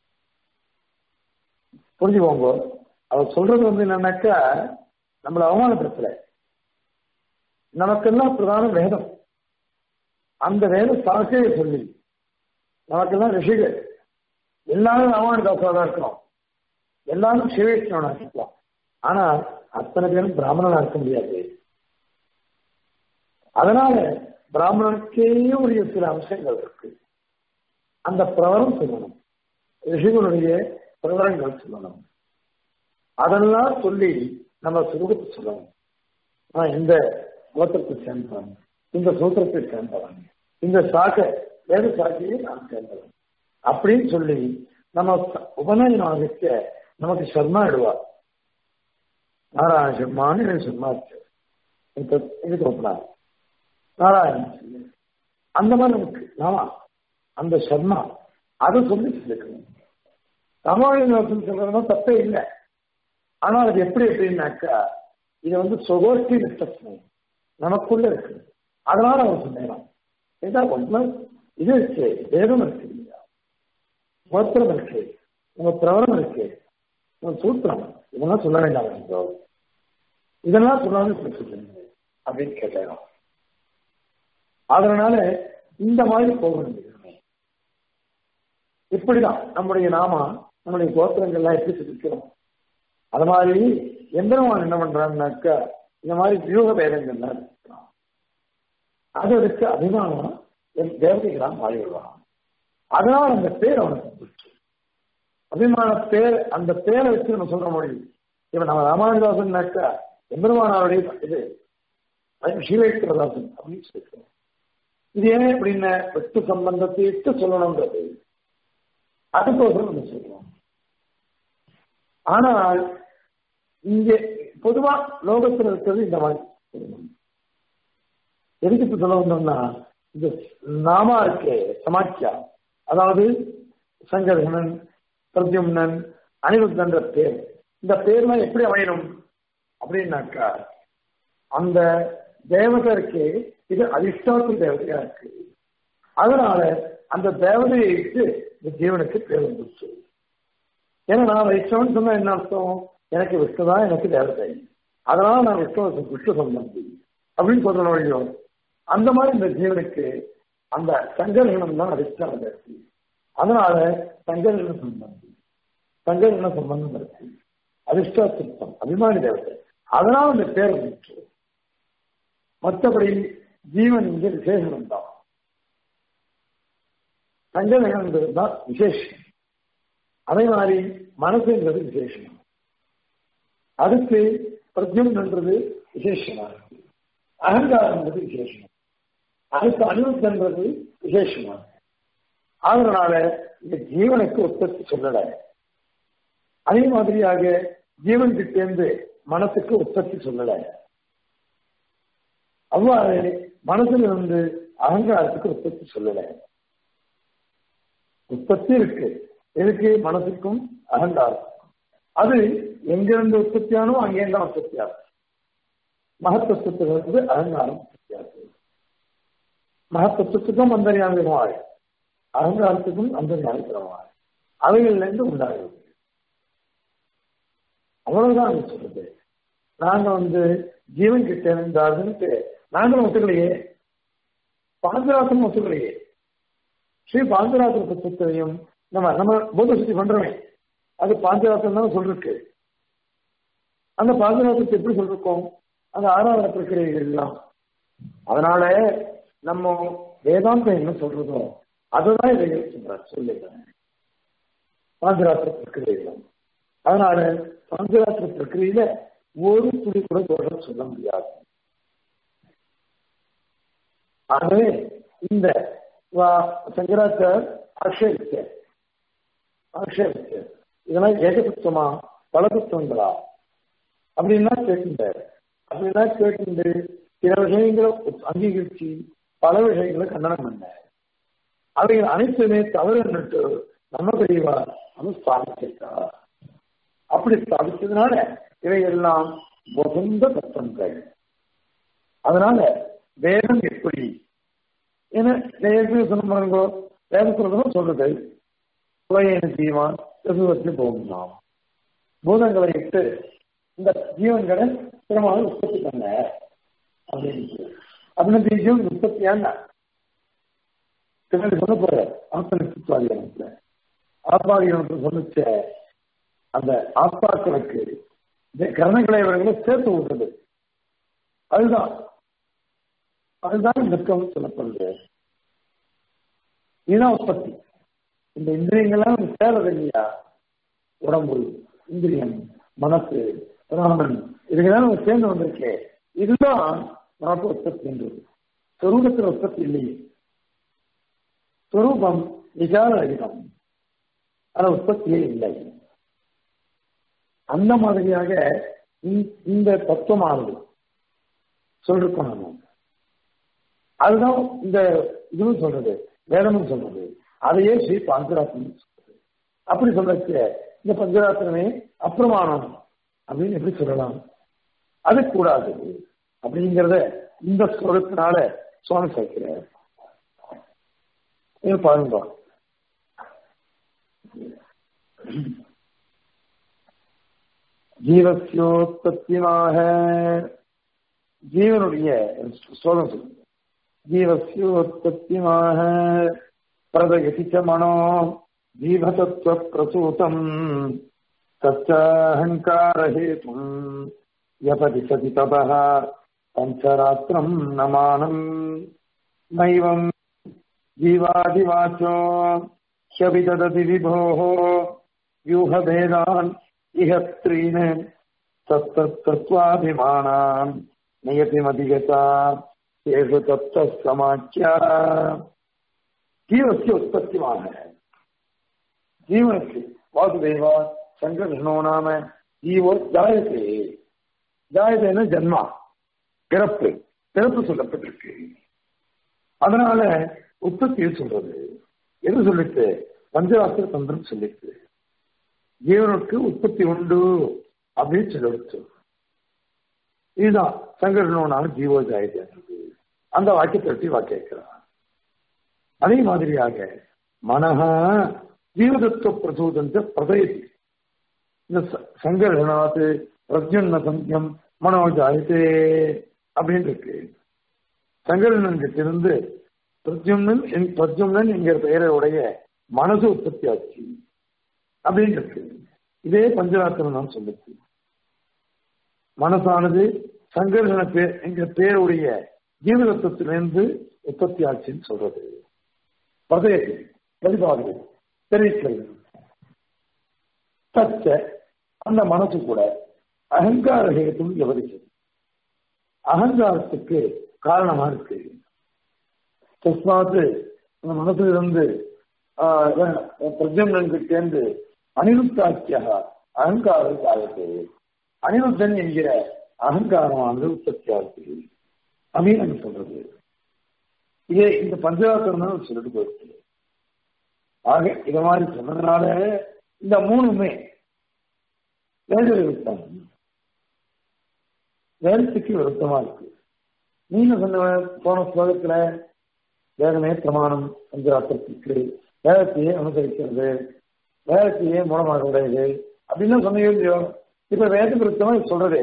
புரிஞ்சுக்கோங்க அவர் சொல்றது வந்து என்னன்னாக்கா நம்மளை அவமானப்படுத்தல நமக்கெல்லாம் பிரதான வேதம் அந்த வேத சாக்கையை சொல்லி நமக்கெல்லாம் ரிஷிகள் எல்லாரும் ராமானுதாசாக தான் இருக்கிறோம் எல்லாரும் சிவேஷ்ணவனா இருக்கலாம் ஆனா அத்தனை பேரும் பிராமணனா இருக்க முடியாது அதனால பிராமணனுக்கே உரிய சில அம்சங்கள் இருக்கு அந்த பிரவரம் சொல்லணும் ரிஷிகளுடைய பிரவரங்கள் சொல்லணும் அதெல்லாம் சொல்லி நம்ம சுருகத்தை சொல்லணும் நான் இந்த கோத்திரத்தை சேர்ந்தவன் இந்த சூத்திரத்தை சேர்ந்தவன் இந்த சாக்கை வேத சாக்கையை நான் சேர்ந்தவன் அப்படின்னு சொல்லி நம்ம உபநயனம் ஆகிக்க நமக்கு சர்மா இடுவா நாராயண சர்மான்னு சொன்னாச்சு இது தோப்பினார் நாராயணன் சொல்லு. அந்த மாதிரி நமக்கு ஆமா அந்த சர்மா அதை சொல்லி சொல்லிக்கணும் தமிழ் சொல்றதுனா தப்பே இல்லை ஆனா அது எப்படி எப்படின்னாக்கா இது வந்து சொகோஷ்டி நிஷ்டம் நமக்குள்ள இருக்கு அதனால அவன் சொன்னான் ஏதா ஒன்று இது இருக்கு வேதம் இருக்கு இல்லையா கோத்திரம் இருக்கு உங்க பிரவரம் இருக்கு உங்க சூத்திரம் இதெல்லாம் சொல்ல வேண்டாம் என்றோ இதெல்லாம் சொல்லாமல் இப்படி சொல்லுங்க அப்படின்னு கேட்டேன் அதனால இந்த மாதிரி போக வேண்டியது இப்படிதான் நம்முடைய நாமா நம்முடைய கோத்திரங்கள்லாம் எப்படி சொல்லிக்கிறோம் அது மாதிரி எந்திரவான் என்ன பண்றான்னாக்கா இந்த மாதிரி வியூக வேதங்கள்லாம் இருக்கிறான் அது வச்சு அபிமானம் தேவதைகளாம் மாறி விடுவான் அதனால அந்த பேர் அவனுக்கு பிடிச்சு அபிமான பேர் அந்த பேரை வச்சு நம்ம சொல்ற முடியும் இப்ப நம்ம ராமானுதாசன்னாக்கா எம்பெருமானாருடைய இது ஸ்ரீவைக்கிறதாசன் அப்படின்னு சொல்லிக்கிறோம் இது ஏன் அப்படின்னு வெட்டு சம்பந்தத்தை இட்டு சொல்லணுன்றது அதுக்கோசரம் நம்ம சொல்றோம் ஆனால் இங்கே பொதுவா லோகத்தில் இருக்கிறது இந்த மாதிரி எதுக்கு இப்ப சொல்ல வந்தோம்னா இந்த நாமா இருக்கே சமாக்கியா அதாவது சங்கர்கணன் பிரத்யும்னன் அனிருத்தன்ற பேர் இந்த பேர்லாம் எப்படி அமையணும் அப்படின்னாக்கா அந்த தேவதற்கு இது அதிஷ்டாத்து தேவதையா இருக்கு அதனால அந்த தேவதையை இட்டு இந்த ஜீவனுக்கு பேர் வந்துச்சு ஏன்னா நான் வைஷ்ணவன் சொன்னா என்ன அர்த்தம் எனக்கு விஷ்ணு தான் எனக்கு தேவதை அதனால நான் விஷ்ணு விஷ்ணு சம்பந்தி அப்படின்னு சொல்ற வழியோ அந்த மாதிரி இந்த ஜீவனுக்கு அந்த சங்கரகணம் தான் அதிஷ்டான இருக்கு அதனால சங்கரகண சம்பந்தி சங்கரகண சம்பந்தம் இருக்கு அதிர்ஷ்டா சித்தம் அபிமானி தேவதை அதனால இந்த பேர் வந்துச்சு மற்றபடி ஜீவன் இங்கே விசேஷனம் தான் சங்கரகணம் தான் விசேஷம் அதே மாதிரி மனசுன்றது விசேஷம் அதுக்கு பிரத்யம்ன்றது விசேஷமா இருக்கு அகங்காரம்ன்றது விசேஷம் அதுக்கு அனுபவம்ன்றது விசேஷமா இருக்கு அதனால இந்த ஜீவனுக்கு உற்பத்தி சொல்லல அதே மாதிரியாக ஜீவன் கிட்டேந்து மனசுக்கு உற்பத்தி சொல்லல அவ்வாறு மனசுல இருந்து அகங்காரத்துக்கு உற்பத்தி சொல்லல உற்பத்தி இருக்கு எதுக்கு மனசுக்கும் அகங்காரம் அது எங்கிருந்து உற்பத்தியானோ அங்கேருந்து உற்பத்தியாகும் மகத்தத்துவத்திலிருந்து அகங்காரம் உற்பத்தியாகுது மகத்தத்துவத்துக்கும் அந்தரியாமிதமாக அகங்காரத்துக்கும் அந்தரியாமிதமாக அவைகள்ல இருந்து உண்டாகிறது அவ்வளவுதான் அது சொல்றது நாங்க வந்து ஜீவன் கிட்ட இருந்தாருன்ட்டு நாங்களும் ஒத்துக்கலையே பாஞ்சராசனும் ஒத்துக்கலையே ஸ்ரீ பாஞ்சராத்திர புத்தகத்தையும் நம்ம நம்ம போத சுத்தி பண்றோமே அது பாஞ்சராத்திரம் தான் சொல்லிருக்கு அந்த பாஞ்சராத்திரத்தை எப்படி சொல்லிருக்கோம் அந்த ஆறாவது பிரக்கிரியைகள் எல்லாம் அதனால நம்ம வேதாந்தம் என்ன சொல்றதோ அதுதான் இதை சொல்றாரு சொல்லிடுறேன் பாஞ்சராத்திர பிரக்கிரியைகள் அதனால பாஞ்சராத்திர பிரக்கிரியில ஒரு துளி கூட தோஷம் சொல்ல முடியாது ஆகவே இந்த சங்கராச்சார் ஆட்சேபிக்க ஆட்சேபிக்க இதெல்லாம் ஏகபட்சமா பலபுத்தங்களா அப்படின்னா கேட்டுட்டாரு அப்படின்னா கேட்டு சில விஷயங்களை அங்கீகரிச்சு பல விஷயங்களை கண்டனம் பண்ண அவைகள் அனைத்துமே தவறுன்னுட்டு நம்ம பெரியவா நம்ம ஸ்தாபிச்சிருக்கா அப்படி ஸ்தாபிச்சதுனால இவையெல்லாம் வசந்த தத்துவங்கள் அதனால வேதம் எப்படி ஏன்னா ஏற்கனவே சொன்னாங்க வேதத்துறதும் சொல்றது புலையன ஜீவான் எதுவற்றி போகலாம் பூதங்களை இட்டு இந்த ஜீவன்களை திரும்ப உற்பத்தி பண்ண அப்படின்னு அப்படின்னு ஜீவன் உற்பத்தியான பின்னாடி சொல்ல போற ஆத்மனித்துவாதிகளுக்கு ஆத்மாதிகளுக்கு சொன்னிச்ச அந்த ஆத்மாக்களுக்கு இந்த கரணங்களை இவர்களை சேர்த்து விடுறது அதுதான் அதுதான் நிற்கம் சொல்லப்படுது இதுதான் உற்பத்தி இந்த இந்திரியங்கள்லாம் சேரது இல்லையா உடம்பு இந்திரியம் மனசு பிராணன் இதுக்கெல்லாம் நம்ம சேர்ந்து வந்திருக்கே இதுதான் நமக்கு உற்பத்தின்றது சொரூபத்தில் உற்பத்தி இல்லையே சொரூபம் விசார அதிகம் ஆனா உற்பத்தியே இல்லை அந்த மாதிரியாக இந்த தத்துவமானது சொல்லிருக்கோம் நம்ம அதுதான் இந்த இதுவும் சொல்றது வேதமும் சொல்றது அதையே ஸ்ரீ பஞ்சராத்திரம் சொல்றது அப்படி சொல்றச்சு இந்த பஞ்சராத்திரமே அப்பிரமாணம் அப்படின்னு எப்படி சொல்லலாம் அது கூடாது அப்படிங்கிறத இந்த ஸ்லோகத்தினால சுவாமி சேர்க்கிறார் பாருங்க ஜீவசியோத்பத்தியமாக ஜீவனுடைய ஸ்லோகம் சொல்லுங்க ஜீவசியோத்பத்தியமாக பிரதகதிச்ச மனோ ஜீவதத்துவ பிரசூதம் தச்சஹங்காரஹேதும் யபதி சதி தபः பஞ்சராத்திரம் நமானம் நைவம் ஜீவாதிவாச்சோ ह्यभिददति विभोः व्यूहभेदान् इह त्रीन् तत्तत्तत्त्वाभिमानान् नियतिमधिगता तेषु तत्तः समाख्या जीवस्य उत्पत्तिमान है जीवनस्य वासुदेव संकर्षणो नाम जीवो जायते ஜாயதேன ஜன்மா பிறப்பு பிறப்பு சொல்லப்பட்டிருக்கு அதனால உற்பத்தியை சொல்றது எது சொல்லிட்டு பஞ்சராத்திர தந்திரம் சொல்லிட்டு ஜீவனுக்கு உற்பத்தி உண்டு அப்படின்னு சொல்லிடுச்சு இதுதான் சங்கரனோனால ஜீவோ ஜாயதேன்றது அந்த வாக்கியத்தை பற்றி வாக்கியிருக்கிறான் அதே மாதிரியாக மனஹா ஜீவதத்துவ பிரசூதந்த பிரதயதி இந்த சங்கரநாத் பிரஜன்ன சந்தியம் மனோஜாயத்தே அப்படின்னு இருக்கு சங்கரனன் கிட்ட இருந்து பிரத்யும்னன் பிரத்யும்னன் என்கிற பெயரையுடைய மனசு உற்பத்தி ஆச்சு அப்படின்னு இருக்கு இதே பஞ்சராத்திரம் தான் சொல்லுச்சு மனசானது சங்கர்ஷன பேர் என்கிற பேருடைய ஜீவதத்துவத்திலிருந்து உற்பத்தி ஆச்சுன்னு சொல்றது பிரதயத்தில் பிரதிபாதிகள் தெரிவிக்கிறது தச்ச அந்த மனசு கூட அகங்கார ஹேத்தும் விவரிச்சது அகங்காரத்துக்கு காரணமா இருக்கு தஸ்மாத்து அந்த மனசுல இருந்து பிரஜம்னன் கிட்டேந்து அனிருத்தாக்கிய அகங்கார காலத்து அனிருத்தன் என்கிற அகங்காரமானது உற்பத்தி ஆகுது அப்படின்னு நம்ம சொல்றது இதே இந்த பஞ்சராத்திரம் தான் சொல்லிட்டு போயிருக்கு ஆக இத மாதிரி சொன்னதுனால இந்த மூணுமே வேத விருத்தம் வேதத்துக்கு விருத்தமா இருக்கு நீங்க சொன்ன போன ஸ்லோகத்துல வேதமே பிரமாணம் பஞ்சராத்திரத்திற்கு வேதத்தையே அனுசரிக்கிறது வேதத்தையே மூலமாக உடையது அப்படின்னு சொன்னீங்க இல்லையோ இப்ப வேத விருத்தமா சொல்றது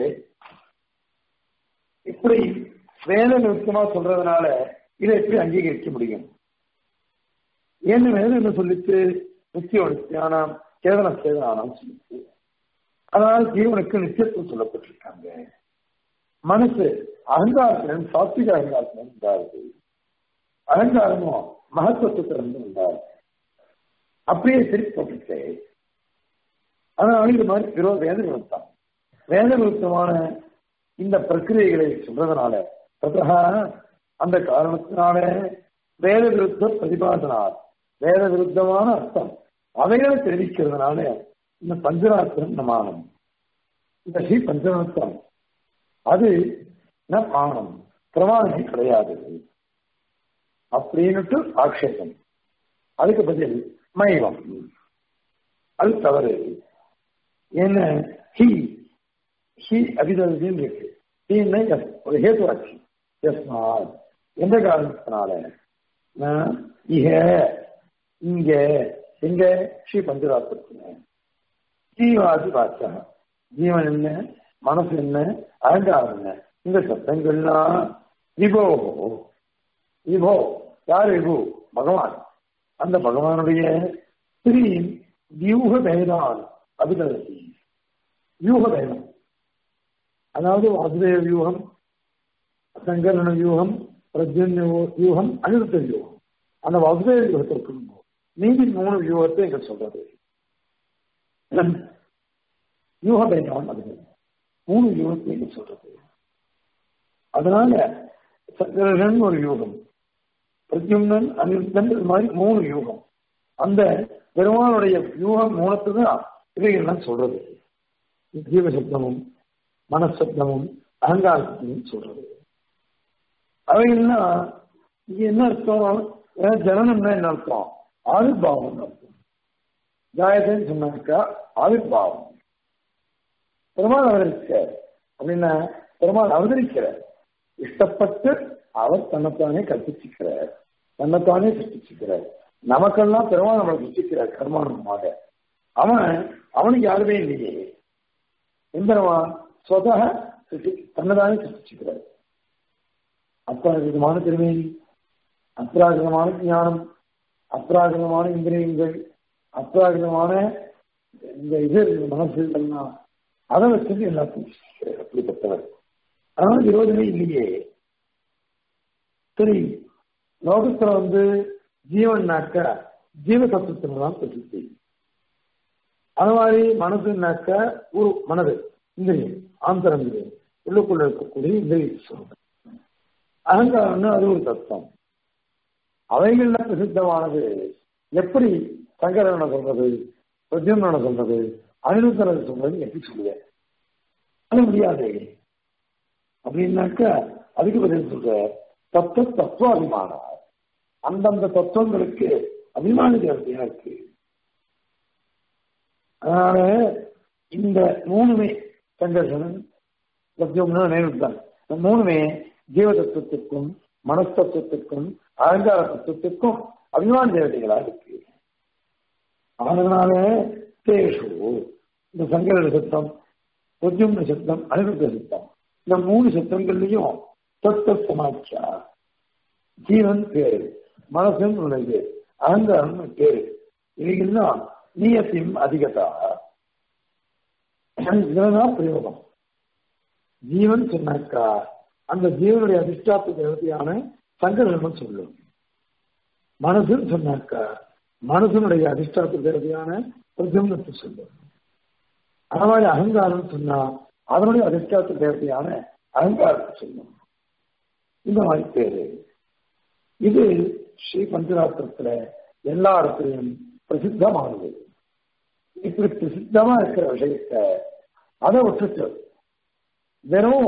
இப்படி வேத விருத்தமா சொல்றதுனால இதை எப்படி அங்கீகரிக்க முடியும் ஏன்னு வேதம் என்ன சொல்லிச்சு நித்திய நித்தியானம் சேதன சேதனானம் சொல்லிச்சு அதனால் ஜீவனுக்கு நித்தியத்துவம் சொல்லப்பட்டிருக்காங்க மனசு அகங்காரத்திலிருந்து சாத்விக அகங்காரத்திலிருந்து உண்டாகுது அகங்காரமும் மகத்துவத்திலிருந்து உண்டாகுது அப்படியே திருப்பி போட்டுச்சு அதனால இது மாதிரி விரோ வேத விருத்தம் வேத விருத்தமான இந்த பிரக்கிரியைகளை சொல்றதுனால ததா அந்த காரணத்தினால வேத விருத்த பிரதிபாதனால் வேத விருத்தமான அர்த்தம் அவைகளை தெரிவிக்கிறதுனால இந்த பஞ்சராத்திரம் நமானம் இந்த ஸ்ரீ பஞ்சராத்திரம் அது ஆனம் பிரமாணமே கிடையாது அப்படின்னுட்டு ஆக்ஷேபம் அதுக்கு பதில் மைவம் அது தவறு என்ன ஹி ஹி அபிதவின்னு இருக்கு ஹீன்னு ஒரு ஹேத்துவாட்சி எஸ்மாத் எந்த காரணத்தினால இக இங்க எங்க ஸ்ரீ பஞ்சராத்திரத்துல ஜீவாதி வாச்சா ஜீவன் என்ன மனசு என்ன அகங்காரம் என்ன இந்த சத்தங்கள்லாம் விபோ விபோ யார் விபு பகவான் அந்த பகவானுடைய ஸ்ரீ வியூக பேதான் அபிதவசி வியூக பேதம் அதாவது வாசுதேவ வியூகம் சங்கரண வியூகம் பிரஜன்ய வியூகம் அனிருத்த வியூகம் அந்த வாசுதேவ வியூகத்தை இருக்கணும் மீதி மூணு வியூகத்தை எங்க சொல்றது வியூக பேதம் அது மூணு யூகத்தை எங்க சொல்றது அதனால சங்கரன் ஒரு யூகம் பிரத்யும்னன் அனிருத்தன் இது மாதிரி மூணு யூகம் அந்த பெருமானுடைய யூகம் மூலத்தை தான் இவைகள்லாம் சொல்றது ஜீவசப்தமும் மனசப்தமும் அகங்காரத்தையும் சொல்றது அவைகள்லாம் இங்க என்ன அர்த்தம் ஏன்னா ஜனனம்னா என்ன அர்த்தம் ஆவிர்வாவம் அர்த்தம் ஜாயதேன்னு சொன்னாக்கா ஆவிர்வாவம் பெருமாள் அவதரிச்சார் அப்படின்னா பெருமாள் அவதரிக்கிறார் இஷ்டப்பட்டு அவர் தன்னைத்தானே கற்பிச்சுக்கிறார் தன்னைத்தானே சிருஷ்டிச்சுக்கிறார் நமக்கெல்லாம் பெருமாள் நம்மளை சிருஷ்டிக்கிறார் கர்மானமாக அவன் அவனுக்கு யாருமே இல்லையே எந்திரவான் சொதக சிருஷ்டி தன்னைதானே சிருஷ்டிச்சுக்கிறார் அப்பிராகிருதமான திருமேனி அப்பிராகிருதமான ஞானம் அப்பிராகிருதமான இந்திரியங்கள் அப்பிராகிருதமான இந்த இது மனசு எல்லாம் அதை வச்சது எல்லாத்தையும் அப்படிப்பட்டவர் அதனால விரோதமே இல்லையே சரி லோகத்துல வந்து ஜீவன்னாக்க ஜீவ தத்துவத்துல தான் பிரசித்தி அது மாதிரி மனசுனாக்க ஒரு மனது இந்திரியம் ஆந்தரந்திரியம் உள்ளுக்குள்ள இருக்கக்கூடிய இந்திரியம் சொல்றது அகங்காரம்னு அது ஒரு தத்துவம் அவைகள்ல பிரசித்தமானது எப்படி சங்கரனை சொல்றது பிரத்யும்னனை சொல்றது அனிருத்தனை சொல்றது எப்படி சொல்லுவேன் அது முடியாது அப்படின்னாக்க அதுக்கு பதில் சொல்ற தத்துவ தத்துவ அபிமானம் அந்தந்த தத்துவங்களுக்கு அபிமான தேவதையா இருக்கு அதனால இந்த மூணுமே சங்கர்ஷனன் பிரத்யும்னு நினைவுதான் இந்த மூணுமே ஜீவ தத்துவத்திற்கும் மனஸ்தத்துவத்திற்கும் அலங்கார தத்துவத்திற்கும் அபிமான தேவதைகளா இருக்கு அதனால தேஷு இந்த சங்கர சத்தம் பிரத்யும்ன சத்தம் அனிருத்த சத்தம் இந்த மூணு சத்தங்கள்லையும் தத்துவ சமாட்சா ஜீவன் பேரு மனசுன்னு உள்ளது அகங்காரம் பேரு இவைகள்லாம் நீயத்தையும் அதிகதா இதுதான் பிரயோகம் ஜீவன் சொன்னாக்கா அந்த ஜீவனுடைய அதிஷ்டாத்த தேவதையான சங்கரமன் சொல்லும் மனசுன்னு சொன்னாக்கா மனசனுடைய அதிஷ்டாத்த தேவதையான பிரஜம்னத்தை சொல்லும் அது மாதிரி அகங்காரம் சொன்னா அதனுடைய அதிஷ்டாத்த தேவதையான அகங்காரத்தை சொல்லும் இந்த மாதிரி பேரு இது ஸ்ரீ பஞ்சராத்திரத்துல எல்லா இடத்துலையும் பிரசித்தமானது இப்படி பிரசித்தமா இருக்கிற விஷயத்த அதை விட்டுட்டு வெறும்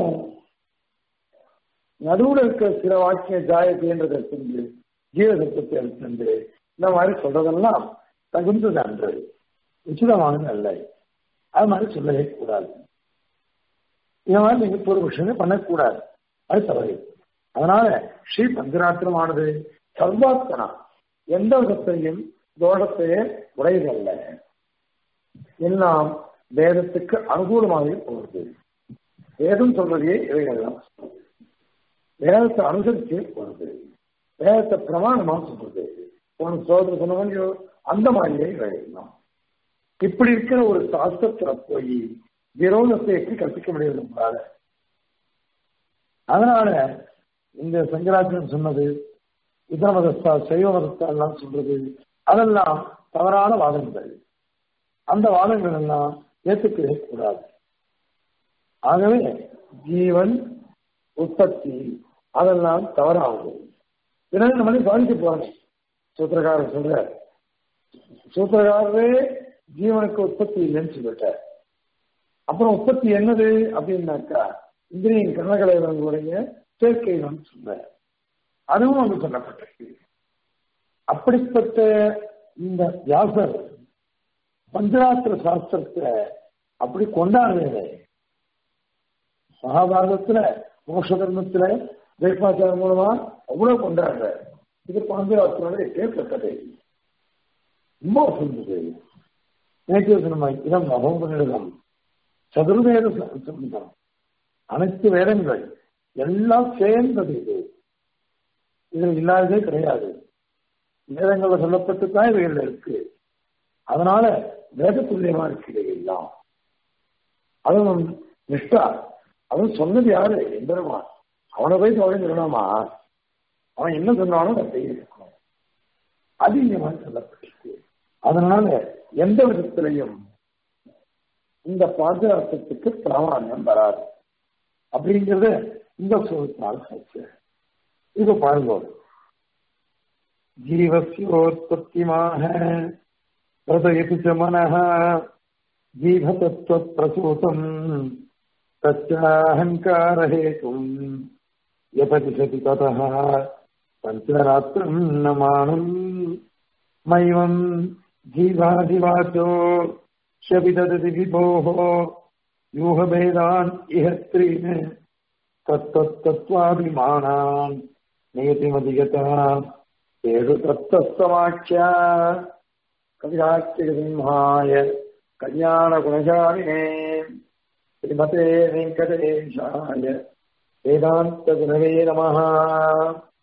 நடுவுல இருக்கிற சில வாக்கிய ஜாயத்தைன்றதை எடுத்துண்டு ஜீவசத்துவத்தை எடுத்துண்டு இந்த மாதிரி சொல்றதெல்லாம் தகுந்தது அன்று உச்சிதமானது அல்ல அது மாதிரி சொல்லவே கூடாது இந்த மாதிரி நீங்க பூர்வபக்ஷமே பண்ணக்கூடாது அது தவறு அதனால ஸ்ரீ பஞ்சராத்திரமானது சர்வாத்தனா எந்த விதத்தையும் தோஷத்தையே உடையதல்ல எல்லாம் வேதத்துக்கு அனுகூலமாகவே போகிறது வேதம் சொல்றதையே இவைகள்லாம் வேதத்தை அனுசரிச்சு போறது வேதத்தை பிரமாணமா சொல்றது உனக்கு சோதனை சொன்னவங்க அந்த மாதிரியே இவைகள்லாம் இப்படி இருக்கிற ஒரு சாஸ்திரத்துல போய் விரோதத்தை எப்படி கற்பிக்க முடியாது நம்மளால அதனால இந்த சங்கராச்சாரியன் சொன்னது இதர மதஸ்தா சைவ மதஸ்தா எல்லாம் சொல்றது அதெல்லாம் தவறான வாதங்கள் அந்த வாதங்கள் எல்லாம் ஏற்றுக்கவே கூடாது ஆகவே ஜீவன் உற்பத்தி அதெல்லாம் தவறாகுது இதனால நம்மளே பாதிக்க போறோம் சூத்திரக்காரர் சொல்ற சூத்திரக்காரரே ஜீவனுக்கு உற்பத்தி இல்லைன்னு சொல்லிட்டார் அப்புறம் உற்பத்தி என்னது அப்படின்னாக்கா இந்திரியின் கர்ணகலைவர்களுடைய சேர்க்கை தான் சொல்ற அதுவும் அங்கு சொல்லப்பட்டிருக்கு அப்படிப்பட்ட இந்த வியாசர் பஞ்சராத்திர சாஸ்திரத்தை அப்படி கொண்டாடுறது மகாபாரதத்துல மோஷ தர்மத்துல வேட்பாச்சாரம் மூலமா அவ்வளவு கொண்டாடுற இது பஞ்சராத்திரோட கேட்கப்பட்டது ரொம்ப சொல்லுது நேற்று சொன்ன இதம் அகோபனிடம் சதுர்வேத சம்பந்தம் அனைத்து வேதங்கள் எல்லாம் சேர்ந்தது இது இதில் இல்லாததே கிடையாது வேதங்கள்ல சொல்லப்பட்டு தான் இவைகள் இருக்கு அதனால வேத துல்லியமா இருக்கு எல்லாம் அதுவும் நிஷ்டா அவன் சொன்னது யாரு எந்திரமா அவனை போய் தோழி சொல்லலாமா அவன் என்ன சொன்னாலும் அதை செய்யணும் அது இங்க மாதிரி சொல்லப்பட்டிருக்கு அதனால எந்த விதத்திலையும் இந்த பாதுகாப்பத்துக்கு பிராமணியம் வராது அப்படிங்கிறத இந்த சோதத்தினால் சாட்சி இது பாருங்க ஜீவசியோற்பத்திமாக பிரதயதி ச மனः ஜீவதத்துவ பிரசூதம் तच्चाहङ्कारहेतुम् यपतिशति ततः पञ्चरात्रम् न मानम् मैवम् जीवादिवाचो शपिदति विभोः व्यूहभेदान् इह त्रीन् तत्तत्तत्त्वाभिमानान् नियतिमधिगता तेषु तत्तस्तमाख्या कविराट्यसिंहाय कल्याणगुणशालिने श्रीमते वेङ्कटेशाय वेदान्तगुणवे नमः